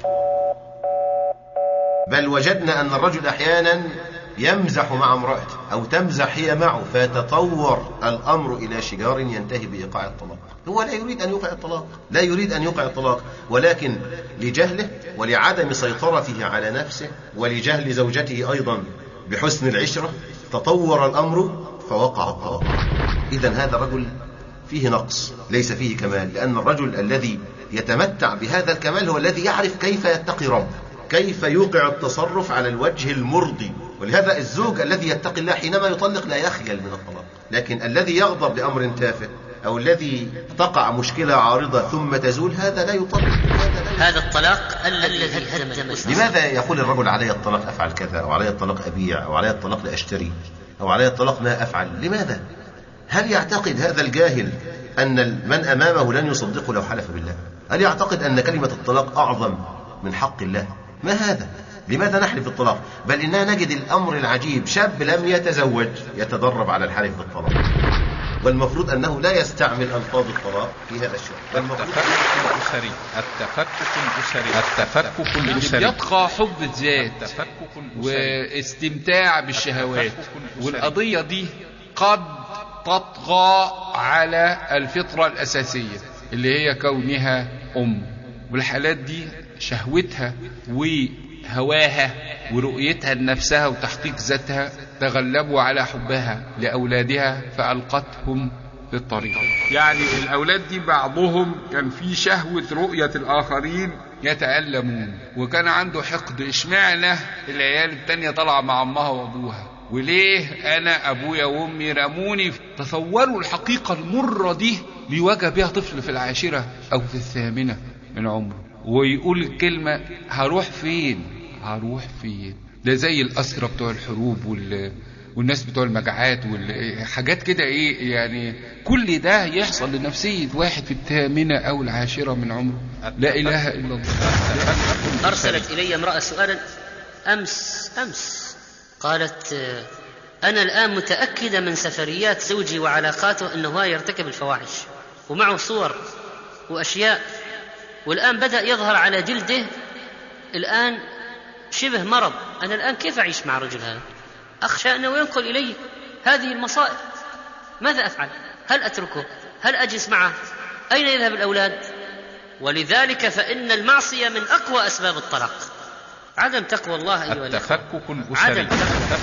بل وجدنا أن الرجل أحيانا يمزح مع امرأته أو تمزح هي معه فيتطور الأمر إلى شجار ينتهي بإيقاع الطلاق هو لا يريد أن يوقع الطلاق لا يريد أن يوقع الطلاق ولكن لجهله ولعدم سيطرته على نفسه ولجهل زوجته أيضا بحسن العشرة تطور الأمر فوقع الطلاق إذا هذا الرجل فيه نقص ليس فيه كمال لأن الرجل الذي يتمتع بهذا الكمال هو الذي يعرف كيف يتقي ربه كيف يوقع التصرف على الوجه المرضي ولهذا الزوج الذي يتقي الله حينما يطلق لا يخجل من الطلاق لكن الذي يغضب لأمر تافه أو الذي تقع مشكلة عارضة ثم تزول هذا لا يطلق هذا الطلاق الذي هدم لماذا يقول الرجل علي الطلاق أفعل كذا أو علي الطلاق أبيع أو علي الطلاق لا أشتري أو علي الطلاق لا أفعل لماذا هل يعتقد هذا الجاهل أن من أمامه لن يصدقه لو حلف بالله هل يعتقد أن كلمة الطلاق أعظم من حق الله ما هذا لماذا نحلف بالطلاق بل إننا نجد الأمر العجيب شاب لم يتزوج يتدرب على الحلف بالطلاق والمفروض أنه لا يستعمل ألفاظ الطلاق في هذا الشيء التفكك الأسري التفكك الأسري التفكك الأسري يطغى حب الذات واستمتاع بالشهوات والقضية دي قد تطغى على الفطرة الأساسية اللي هي كونها أم والحالات دي شهوتها وهواها ورؤيتها لنفسها وتحقيق ذاتها تغلبوا على حبها لأولادها فألقتهم في الطريق يعني الأولاد دي بعضهم كان في شهوة رؤية الآخرين يتألمون وكان عنده حقد اشمعنى العيال التانية طالعة مع أمها وأبوها وليه أنا أبويا وأمي رموني تصوروا الحقيقة المرة دي بيواجه بها طفل في العاشرة أو في الثامنة من عمره ويقول الكلمة هروح فين هروح فين ده زي الأسرة بتوع الحروب وال... والناس بتوع المجاعات والحاجات كده ايه يعني كل ده يحصل لنفسية واحد في الثامنة أو العاشرة من عمره لا إله إلا الله أرسلت إلي امرأة سؤالا أمس أمس قالت أنا الآن متأكدة من سفريات زوجي وعلاقاته أنه هو يرتكب الفواحش ومعه صور وأشياء والآن بدأ يظهر على جلده الآن شبه مرض أنا الآن كيف أعيش مع الرجل هذا أخشى أنه ينقل إلي هذه المصائب ماذا أفعل هل أتركه هل أجلس معه أين يذهب الأولاد ولذلك فإن المعصية من أقوى أسباب الطلاق عدم تقوى الله أيها التفكك الأسري عدم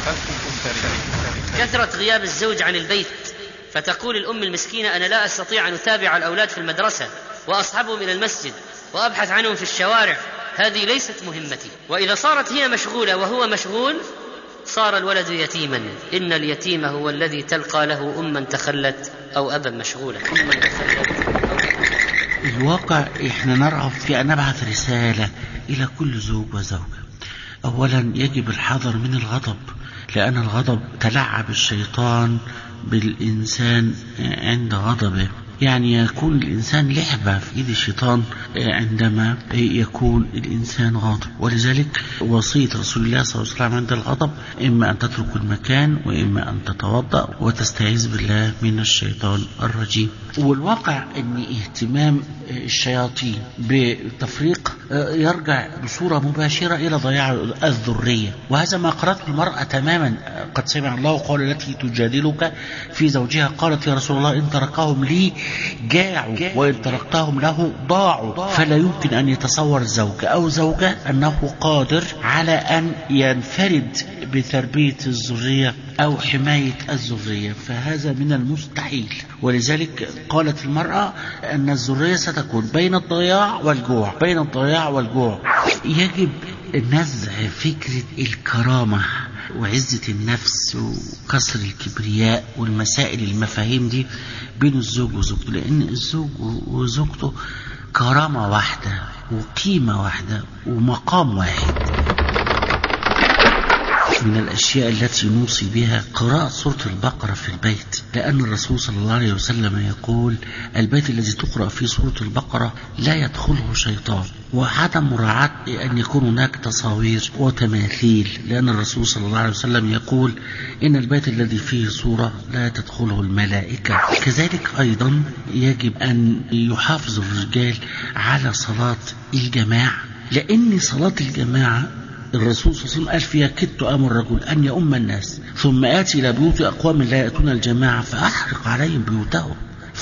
كثرة غياب الزوج عن البيت فتقول الأم المسكينة أنا لا أستطيع أن أتابع الأولاد في المدرسة وأصحبهم إلى المسجد وأبحث عنهم في الشوارع هذه ليست مهمتي وإذا صارت هي مشغولة وهو مشغول صار الولد يتيما إن اليتيم هو الذي تلقى له أما تخلت أو أبا مشغولا أما تخلت الواقع احنا نرغب في ان نبعث رسالة الى كل زوج وزوجة اولا يجب الحذر من الغضب لان الغضب تلعب الشيطان بالانسان عند غضبه يعني يكون الإنسان لعبة في إيد الشيطان عندما يكون الإنسان غاضب ولذلك وصية رسول الله صلى الله عليه وسلم عند الغضب إما أن تترك المكان وإما أن تتوضأ وتستعيذ بالله من الشيطان الرجيم والواقع أن اهتمام الشياطين بالتفريق يرجع بصورة مباشرة إلى ضياع الذرية وهذا ما قرأته المرأة تماما قد سمع الله قول التي تجادلك في زوجها قالت يا رسول الله إن تركهم لي جاعوا وإن تركتهم له ضاعوا فلا يمكن أن يتصور الزوج أو زوجة أنه قادر على أن ينفرد بتربية الذرية أو حماية الذرية فهذا من المستحيل ولذلك قالت المرأة أن الذرية ستكون بين الضياع والجوع بين الضياع والجوع يجب نزع فكرة الكرامة وعزة النفس وكسر الكبرياء والمسائل المفاهيم دي بين الزوج وزوجته لأن الزوج وزوجته كرامة واحدة وقيمة واحدة ومقام واحد من الأشياء التي نوصي بها قراءة سورة البقرة في البيت لأن الرسول صلى الله عليه وسلم يقول البيت الذي تقرأ فيه سورة البقرة لا يدخله شيطان وعدم مراعاة أن يكون هناك تصاوير وتماثيل لأن الرسول صلى الله عليه وسلم يقول إن البيت الذي فيه صورة لا تدخله الملائكة كذلك أيضا يجب أن يحافظ الرجال على صلاة الجماعة لأن صلاة الجماعة الرسول صلى الله عليه وسلم قال فيها كدت أمر الرجل أن يؤم الناس ثم آتي إلى بيوت أقوام لا يأتون الجماعة فأحرق عليهم بيوتهم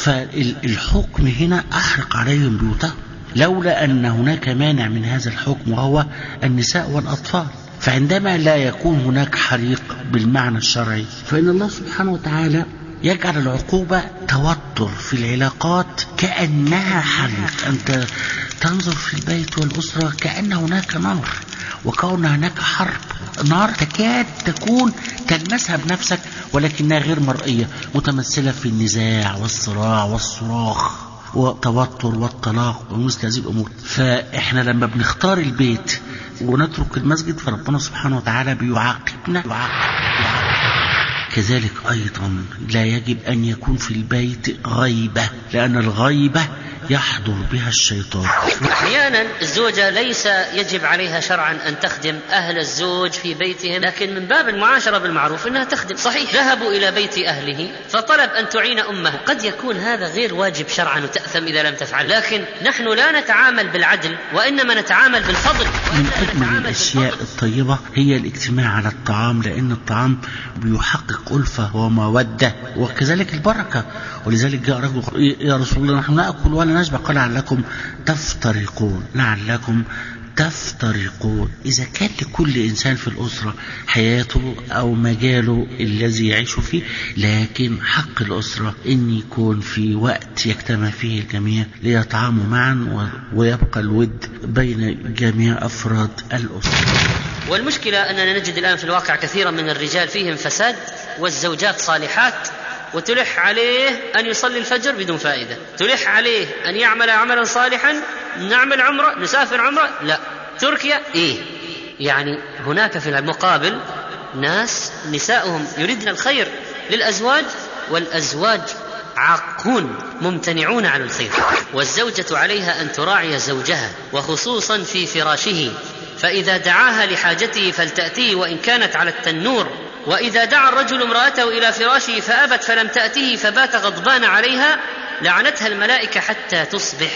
فالحكم هنا أحرق عليهم بيوتهم لولا أن هناك مانع من هذا الحكم وهو النساء والأطفال فعندما لا يكون هناك حريق بالمعنى الشرعي فإن الله سبحانه وتعالى يجعل العقوبة توتر في العلاقات كأنها حريق أنت تنظر في البيت والأسرة كأن هناك نار وكون هناك حرب نار تكاد تكون تلمسها بنفسك ولكنها غير مرئية متمثلة في النزاع والصراع والصراخ والتوتر والطلاق ومثل هذه الأمور فإحنا لما بنختار البيت ونترك المسجد فربنا سبحانه وتعالى بيعاقبنا يعاقب كذلك أيضا لا يجب أن يكون في البيت غيبة لأن الغيبة يحضر بها الشيطان أحيانا الزوجة ليس يجب عليها شرعا أن تخدم أهل الزوج في بيتهم لكن من باب المعاشرة بالمعروف أنها تخدم صحيح ذهبوا إلى بيت أهله فطلب أن تعين أمه قد يكون هذا غير واجب شرعا وتأثم إذا لم تفعل لكن نحن لا نتعامل بالعدل وإنما نتعامل بالفضل من أجمل الأشياء الطيبة هي الاجتماع على الطعام لأن الطعام بيحقق ألفة ومودة وكذلك البركة ولذلك جاء رجل يا رسول الله نحن نأكل ولا نشبع قال لعلكم تفترقون لعلكم تفترقون إذا كان لكل إنسان في الأسرة حياته أو مجاله الذي يعيش فيه لكن حق الأسرة أن يكون في وقت يجتمع فيه الجميع ليطعموا معا ويبقى الود بين جميع أفراد الأسرة والمشكلة أننا نجد الآن في الواقع كثيرا من الرجال فيهم فساد والزوجات صالحات وتلح عليه أن يصلي الفجر بدون فائدة تلح عليه أن يعمل عملا صالحا نعمل عمرة نسافر عمرة لا تركيا إيه يعني هناك في المقابل ناس نساؤهم يريدن الخير للأزواج والأزواج عاقون ممتنعون عن الخير والزوجة عليها أن تراعي زوجها وخصوصا في فراشه فإذا دعاها لحاجته فلتأتيه وإن كانت على التنور وإذا دعا الرجل امرأته إلى فراشه فأبت فلم تأته فبات غضبان عليها لعنتها الملائكة حتى تصبح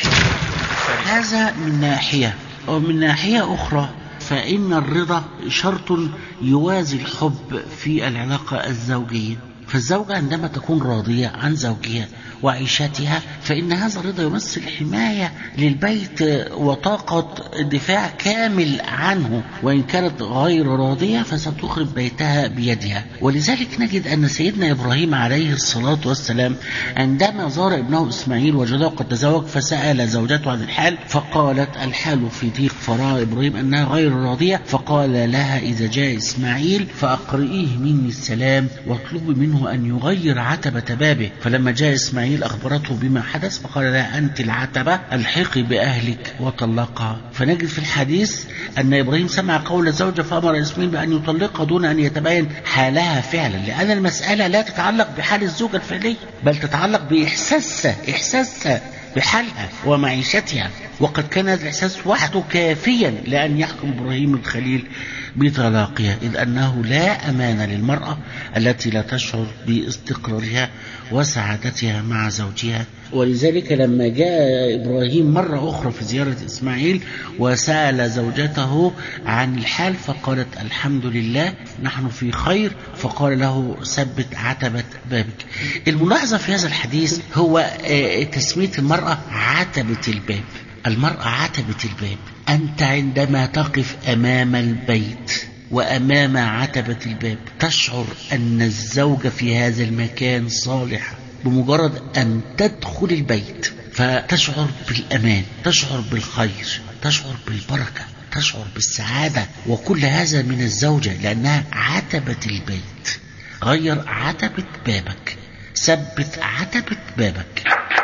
هذا من ناحية ومن ناحية أخرى فإن الرضا شرط يوازي الحب في العلاقة الزوجية فالزوجة عندما تكون راضية عن زوجها وعيشتها فإن هذا الرضا يمثل حماية للبيت وطاقة دفاع كامل عنه وإن كانت غير راضية فستخرب بيتها بيدها ولذلك نجد أن سيدنا إبراهيم عليه الصلاة والسلام عندما زار ابنه إسماعيل وجده قد تزوج فسأل زوجته عن الحال فقالت الحال في ضيق فرأى إبراهيم أنها غير راضية فقال لها إذا جاء إسماعيل فأقرئيه مني السلام واطلبي منه منه أن يغير عتبة بابه فلما جاء إسماعيل أخبرته بما حدث فقال لها أنت العتبة الحقي بأهلك وطلقها فنجد في الحديث أن إبراهيم سمع قول الزوجة فأمر إسماعيل بأن يطلقها دون أن يتبين حالها فعلا لأن المسألة لا تتعلق بحال الزوجة الفعلية بل تتعلق بإحساسها إحساسها بحالها ومعيشتها وقد كان هذا الإحساس وحده كافيا لأن يحكم إبراهيم الخليل بطلاقها إذ أنه لا أمان للمرأة التي لا تشعر باستقرارها وسعادتها مع زوجها ولذلك لما جاء إبراهيم مرة أخرى في زيارة إسماعيل وسأل زوجته عن الحال فقالت الحمد لله نحن في خير فقال له ثبت عتبة بابك الملاحظة في هذا الحديث هو آه، تسمية المرأة عتبة الباب المرأة عتبة الباب أنت عندما تقف أمام البيت وأمام عتبة الباب تشعر أن الزوجة في هذا المكان صالحة بمجرد أن تدخل البيت فتشعر بالأمان تشعر بالخير تشعر بالبركة تشعر بالسعادة وكل هذا من الزوجة لأنها عتبة البيت غير عتبة بابك ثبت عتبة بابك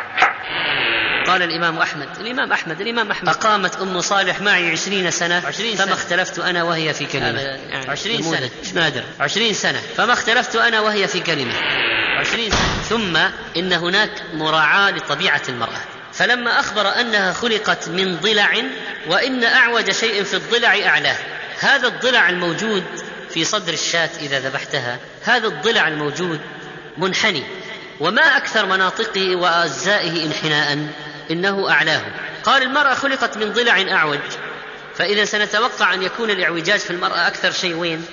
قال الإمام أحمد الإمام أحمد الإمام أحمد أقامت أم صالح معي عشرين سنة عشرين فما اختلفت أنا وهي في كلمة يعني عشرين سنة مش نادر عشرين سنة فما اختلفت أنا وهي في كلمة عشرين سنة ثم إن هناك مراعاة لطبيعة المرأة فلما أخبر أنها خلقت من ضلع وإن أعوج شيء في الضلع أعلاه هذا الضلع الموجود في صدر الشاة إذا ذبحتها هذا الضلع الموجود منحني وما أكثر مناطقه وأجزائه انحناء إنه أعلاه قال المرأة خلقت من ضلع أعوج فإذا سنتوقع أن يكون الإعوجاج في المرأة أكثر شيء وين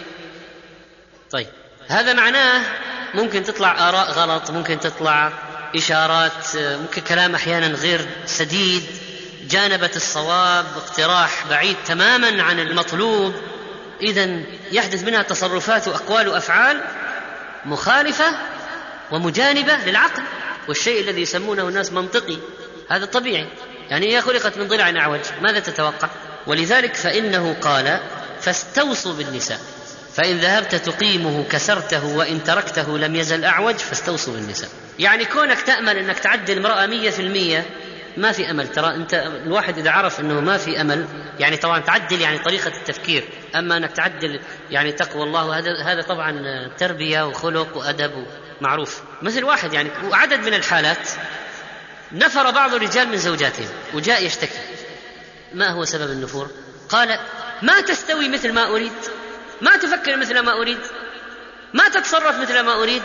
طيب هذا معناه ممكن تطلع آراء غلط ممكن تطلع إشارات ممكن كلام أحيانا غير سديد جانبت الصواب اقتراح بعيد تماما عن المطلوب إذا يحدث منها تصرفات وأقوال وأفعال مخالفة ومجانبة للعقل والشيء الذي يسمونه الناس منطقي هذا طبيعي يعني هي خلقت من ضلع أعوج ماذا تتوقع ولذلك فإنه قال فاستوصوا بالنساء فإن ذهبت تقيمه كسرته وإن تركته لم يزل أعوج فاستوصوا بالنساء يعني كونك تأمل أنك تعدل المرأة مية في المية ما في أمل ترى أنت الواحد إذا عرف أنه ما في أمل يعني طبعا تعدل يعني طريقة التفكير أما أنك تعدل يعني تقوى الله هذا هذا طبعا تربية وخلق وأدب معروف مثل واحد يعني وعدد من الحالات نفر بعض الرجال من زوجاتهم وجاء يشتكي ما هو سبب النفور قال ما تستوي مثل ما أريد ما تفكر مثل ما أريد ما تتصرف مثل ما أريد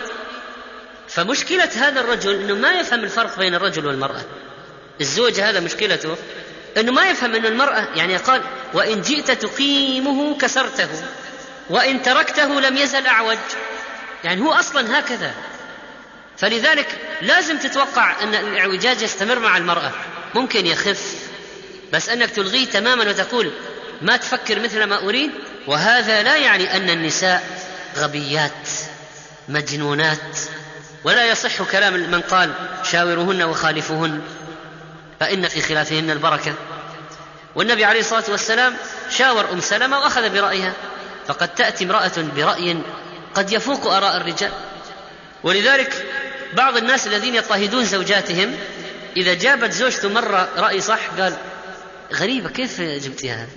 فمشكلة هذا الرجل أنه ما يفهم الفرق بين الرجل والمرأة الزوج هذا مشكلته أنه ما يفهم أن المرأة يعني قال وإن جئت تقيمه كسرته وإن تركته لم يزل أعوج يعني هو أصلا هكذا فلذلك لازم تتوقع أن الاعوجاج يستمر مع المرأة ممكن يخف بس أنك تلغيه تماما وتقول ما تفكر مثل ما أريد وهذا لا يعني أن النساء غبيات مجنونات ولا يصح كلام من قال شاورهن وخالفوهن فإن في خلافهن البركة والنبي عليه الصلاة والسلام شاور أم سلمة وأخذ برأيها فقد تأتي امرأة برأي قد يفوق آراء الرجال ولذلك بعض الناس الذين يضطهدون زوجاتهم إذا جابت زوجته مرة رأي صح قال غريبة كيف جبتيها هذا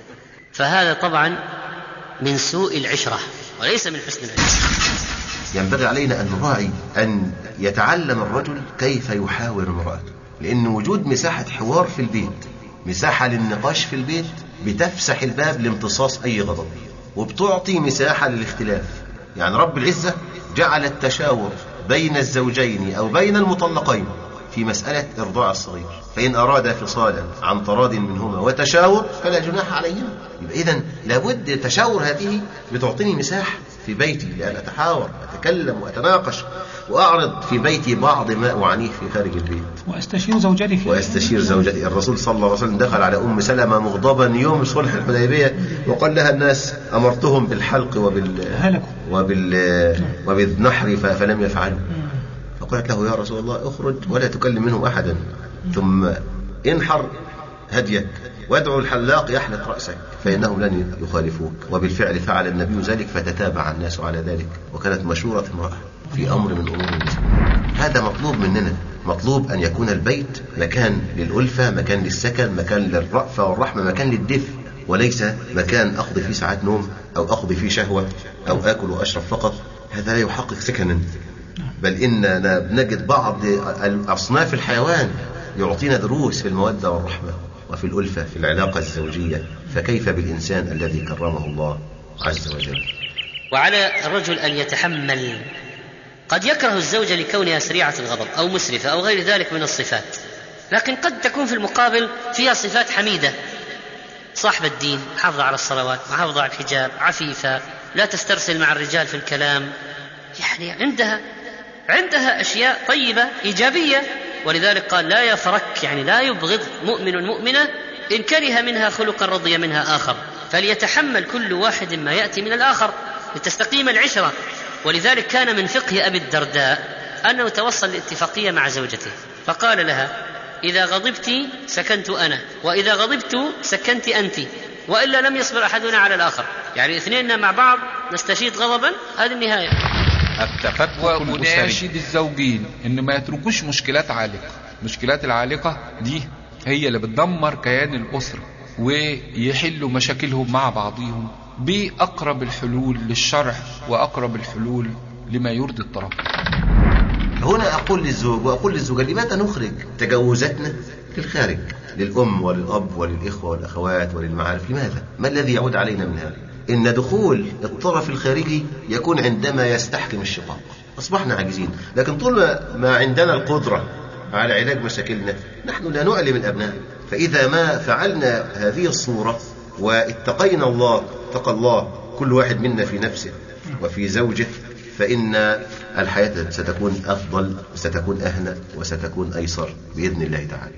فهذا طبعا من سوء العشرة وليس من حسن العشرة ينبغي علينا أن نراعي أن يتعلم الرجل كيف يحاور امرأته لأن وجود مساحة حوار في البيت مساحة للنقاش في البيت بتفسح الباب لامتصاص أي غضب وبتعطي مساحة للاختلاف يعني رب العزة جعل التشاور بين الزوجين أو بين المطلقين في مسألة إرضاع الصغير فإن أراد فصالا عن تراض منهما وتشاور فلا جناح عليهما يبقى إذا لابد التشاور هذه بتعطيني مساحة في بيتي لأن أتحاور أتكلم وأتناقش وأعرض في بيتي بعض ما أعانيه في خارج البيت واستشير زوجتي في واستشير زوجتي الرسول صلى الله عليه وسلم دخل على ام سلمه مغضبا يوم صلح الحديبيه وقال لها الناس امرتهم بالحلق وبال وبال وبالنحر فلم يفعلوا فقالت له يا رسول الله اخرج ولا تكلم منهم احدا ثم انحر هديك وادعو الحلاق يحلق راسك فانهم لن يخالفوك وبالفعل فعل النبي ذلك فتتابع الناس على ذلك وكانت مشوره امراه في أمر من أمور النساء هذا مطلوب مننا مطلوب أن يكون البيت مكان للألفة مكان للسكن مكان للرأفة والرحمة مكان للدفء وليس مكان أقضي فيه ساعات نوم أو أقضي فيه شهوة أو آكل وأشرب فقط هذا لا يحقق سكنا بل إننا بنجد بعض أصناف الحيوان يعطينا دروس في المودة والرحمة وفي الألفة في العلاقة الزوجية فكيف بالإنسان الذي كرمه الله عز وجل وعلى الرجل ان يتحمل قد يكره الزوجه لكونها سريعه الغضب او مسرفه او غير ذلك من الصفات لكن قد تكون في المقابل فيها صفات حميده صاحب الدين محافظه على الصلوات محافظه على الحجاب عفيفه لا تسترسل مع الرجال في الكلام يعني عندها عندها اشياء طيبه ايجابيه ولذلك قال لا يفرك يعني لا يبغض مؤمن مؤمنه ان كره منها خلقا رضي منها اخر فليتحمل كل واحد ما ياتي من الاخر لتستقيم العشره ولذلك كان من فقه ابي الدرداء انه توصل لاتفاقيه مع زوجته فقال لها اذا غضبت سكنت انا واذا غضبت سكنت انت والا لم يصبر احدنا على الاخر يعني اثنيننا مع بعض نستشيد غضبا هذه النهايه التفكك وناشد الزوجين ان ما يتركوش مشكلات عالقه المشكلات العالقه دي هي اللي بتدمر كيان الاسره ويحلوا مشاكلهم مع بعضهم باقرب الحلول للشرع واقرب الحلول لما يرضي الطرف هنا أقول للزوج وأقول للزوجة لماذا نخرج تجاوزاتنا للخارج للأم وللأب وللإخوة والأخوات وللمعارف لماذا؟ ما الذي يعود علينا من هذا؟ إن دخول الطرف الخارجي يكون عندما يستحكم الشقاق أصبحنا عاجزين لكن طول ما- ما عندنا القدرة على علاج مشاكلنا نحن لا نؤلم الأبناء فإذا ما فعلنا هذه الصورة واتقينا الله اتقى الله كل واحد منا في نفسه وفي زوجه فإن الحياة ستكون أفضل وستكون أهنى وستكون أيسر بإذن الله تعالى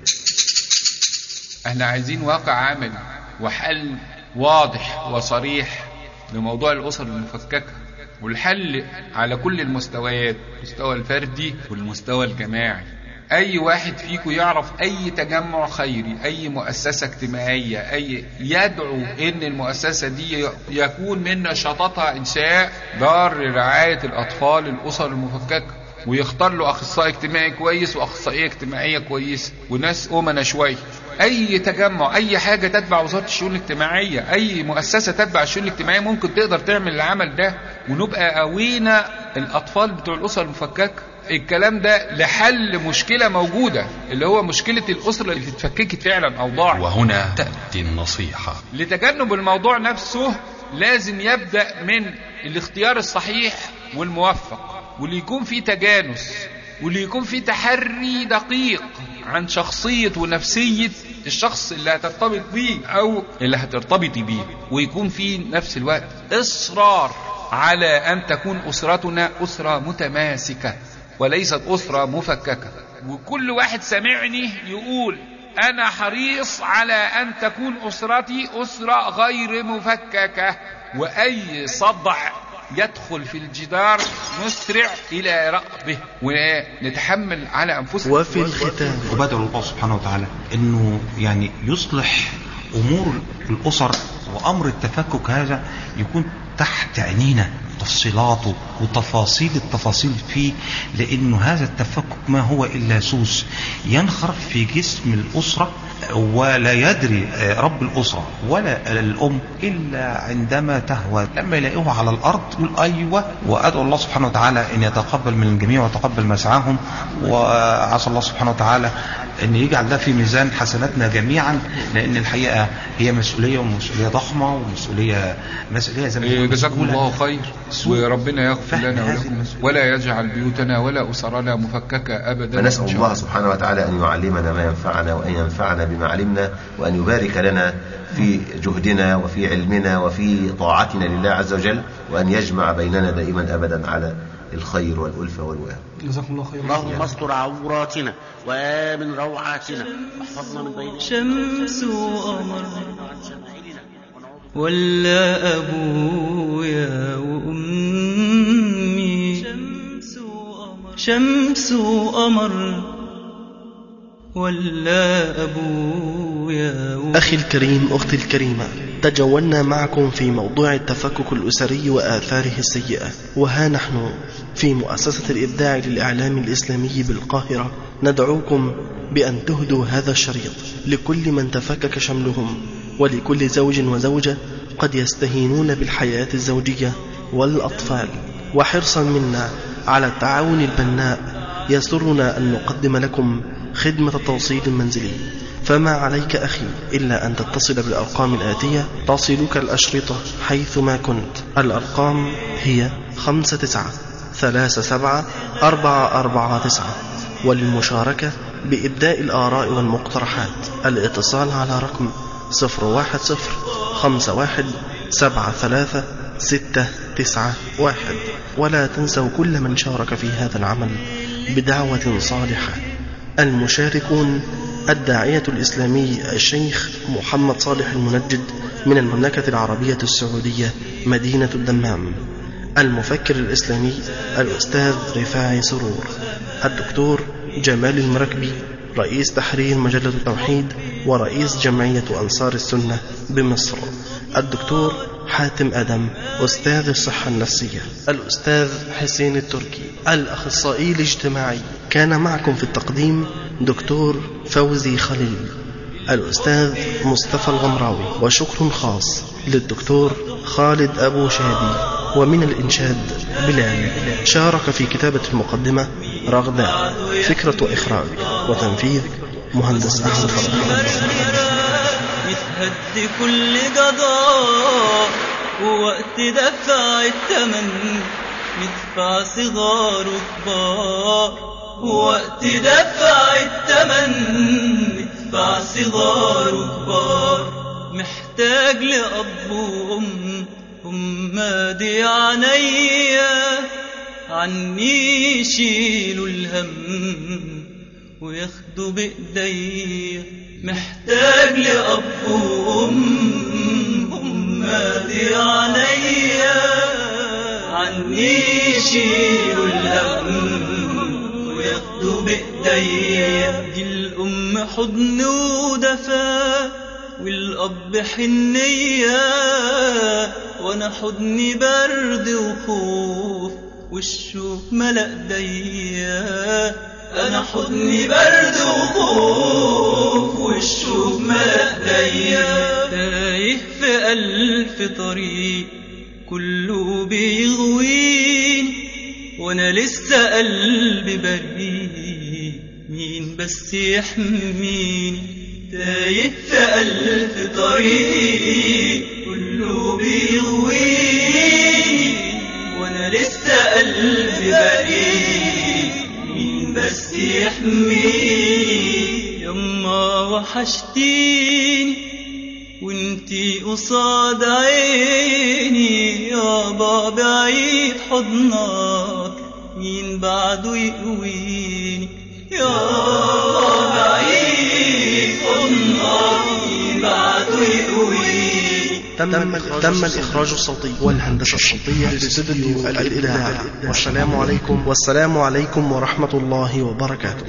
احنا عايزين واقع عملي وحل واضح وصريح لموضوع الاسر المفككه والحل على كل المستويات المستوى الفردي والمستوى الجماعي اي واحد فيكم يعرف اي تجمع خيري اي مؤسسه اجتماعيه اي يدعو ان المؤسسه دي يكون من نشاطاتها انشاء دار لرعايه الاطفال الاسر المفككه ويختار له اخصائي اجتماعي كويس واخصائيه اجتماعيه كويس وناس امنا شويه اي تجمع اي حاجه تتبع وزاره الشؤون الاجتماعيه اي مؤسسه تتبع الشؤون الاجتماعيه ممكن تقدر تعمل العمل ده ونبقى قوينا الاطفال بتوع الاسر المفككه الكلام ده لحل مشكله موجوده اللي هو مشكله الاسره اللي اتفككت فعلا او ضاعت وهنا تأتي النصيحة لتجنب الموضوع نفسه لازم يبدأ من الاختيار الصحيح والموفق واللي يكون فيه تجانس واللي يكون فيه تحري دقيق عن شخصية ونفسية الشخص اللي هترتبط بيه أو اللي هترتبطي بيه ويكون في نفس الوقت إصرار على أن تكون أسرتنا أسرة متماسكة وليست أسرة مفككة وكل واحد سمعني يقول أنا حريص على أن تكون أسرتي أسرة غير مفككة وأي صدع يدخل في الجدار نسرع إلى رأبه ونتحمل على أنفسنا وفي الختام وبدعو الله سبحانه وتعالى انه يعني يصلح امور الاسر وامر التفكك هذا يكون تحت عينينا تفصيلاته وتفاصيل التفاصيل فيه لانه هذا التفكك ما هو الا سوس ينخر في جسم الاسره ولا يدري رب الاسره ولا الام الا عندما تهوى لما يلاقوه على الارض يقول ايوه وادعو الله سبحانه وتعالى ان يتقبل من الجميع ويتقبل مسعاهم وعسى الله سبحانه وتعالى ان يجعل ده في ميزان حسناتنا جميعا لان الحقيقه هي مسؤوليه ومسؤوليه ضخمه ومسؤوليه مسؤوليه زي ما إيه، بيقولوا جزاكم مسؤولة. الله خير وربنا يغفر فهم لنا هذه ولكم ولا يجعل بيوتنا ولا أسرنا مفككة أبدا فنسأل إن شاء الله سبحانه وتعالى أن يعلمنا ما ينفعنا وأن ينفعنا بما علمنا وأن يبارك لنا في جهدنا وفي علمنا وفي طاعتنا لله عز وجل وأن يجمع بيننا دائما أبدا على الخير والألفة والوئام جزاكم الله خير اللهم استر عوراتنا وآمن روعاتنا واحفظنا من بين شمس وقمر ولا أبويا وأمي شمس وقمر ولا أبويا وأمي أخي الكريم أختي الكريمة تجولنا معكم في موضوع التفكك الأسري وآثاره السيئة وها نحن في مؤسسة الإبداع للإعلام الإسلامي بالقاهرة ندعوكم بأن تهدوا هذا الشريط لكل من تفكك شملهم ولكل زوج وزوجة قد يستهينون بالحياة الزوجية والأطفال وحرصا منا على التعاون البناء يسرنا أن نقدم لكم خدمة التوصيل المنزلي فما عليك أخي إلا أن تتصل بالأرقام الآتية تصلك الأشرطة حيثما كنت الأرقام هي خمسة تسعة ثلاثة سبعة أربعة أربعة تسعة وللمشاركة بإبداء الآراء والمقترحات الاتصال على رقم صفر واحد صفر خمسة واحد سبعة ثلاثة ستة تسعة واحد ولا تنسوا كل من شارك في هذا العمل بدعوة صالحة المشاركون الداعية الإسلامي الشيخ محمد صالح المنجد من المملكة العربية السعودية مدينة الدمام المفكر الإسلامي الأستاذ رفاعي سرور الدكتور جمال المركبي رئيس تحرير مجلة التوحيد ورئيس جمعية أنصار السنة بمصر الدكتور حاتم أدم أستاذ الصحة النفسية الأستاذ حسين التركي الأخصائي الاجتماعي كان معكم في التقديم دكتور فوزي خليل الأستاذ مصطفى الغمراوي وشكر خاص للدكتور خالد أبو شادي ومن الإنشاد بلال شارك في كتابة المقدمة رغداء فكرة وإخراج وتنفيذ مهندس أحمد فرح يتهد كل قضاء ووقت دفع الثمن ندفع صغار وكبار ووقت دفع الثمن ندفع صغار وكبار محتاج لأب وأم هم دي عينيا عني يشيلوا الهم وياخدوا بإيديا محتاج لأب وأم هم دي عينيا عني يشيلوا الهم وياخدوا بإيديا دي الأم حضن ودفا والأب حنية وأنا حضني برد وخوف والشوق ملأ ايديا أنا حضني برد وخوف والشوق ملأ ايديا تايه في ألف طريق كله بيغويني وأنا لسه قلبي بريء مين بس يحميني تايه في ألف طريق كله بيغويني وأنا لسه قلبي بريء مين بس يحميني يما وحشتيني وانتي قصاد عيني يابا بعيد حضنك مين بعده يقويني يابا بعيد حضنك مين بعده يقويني تم, تم الإخراج الصوتي والهندسة الصوتية لاستوديو الإذاعة والسلام عليكم والسلام عليكم ورحمة الله وبركاته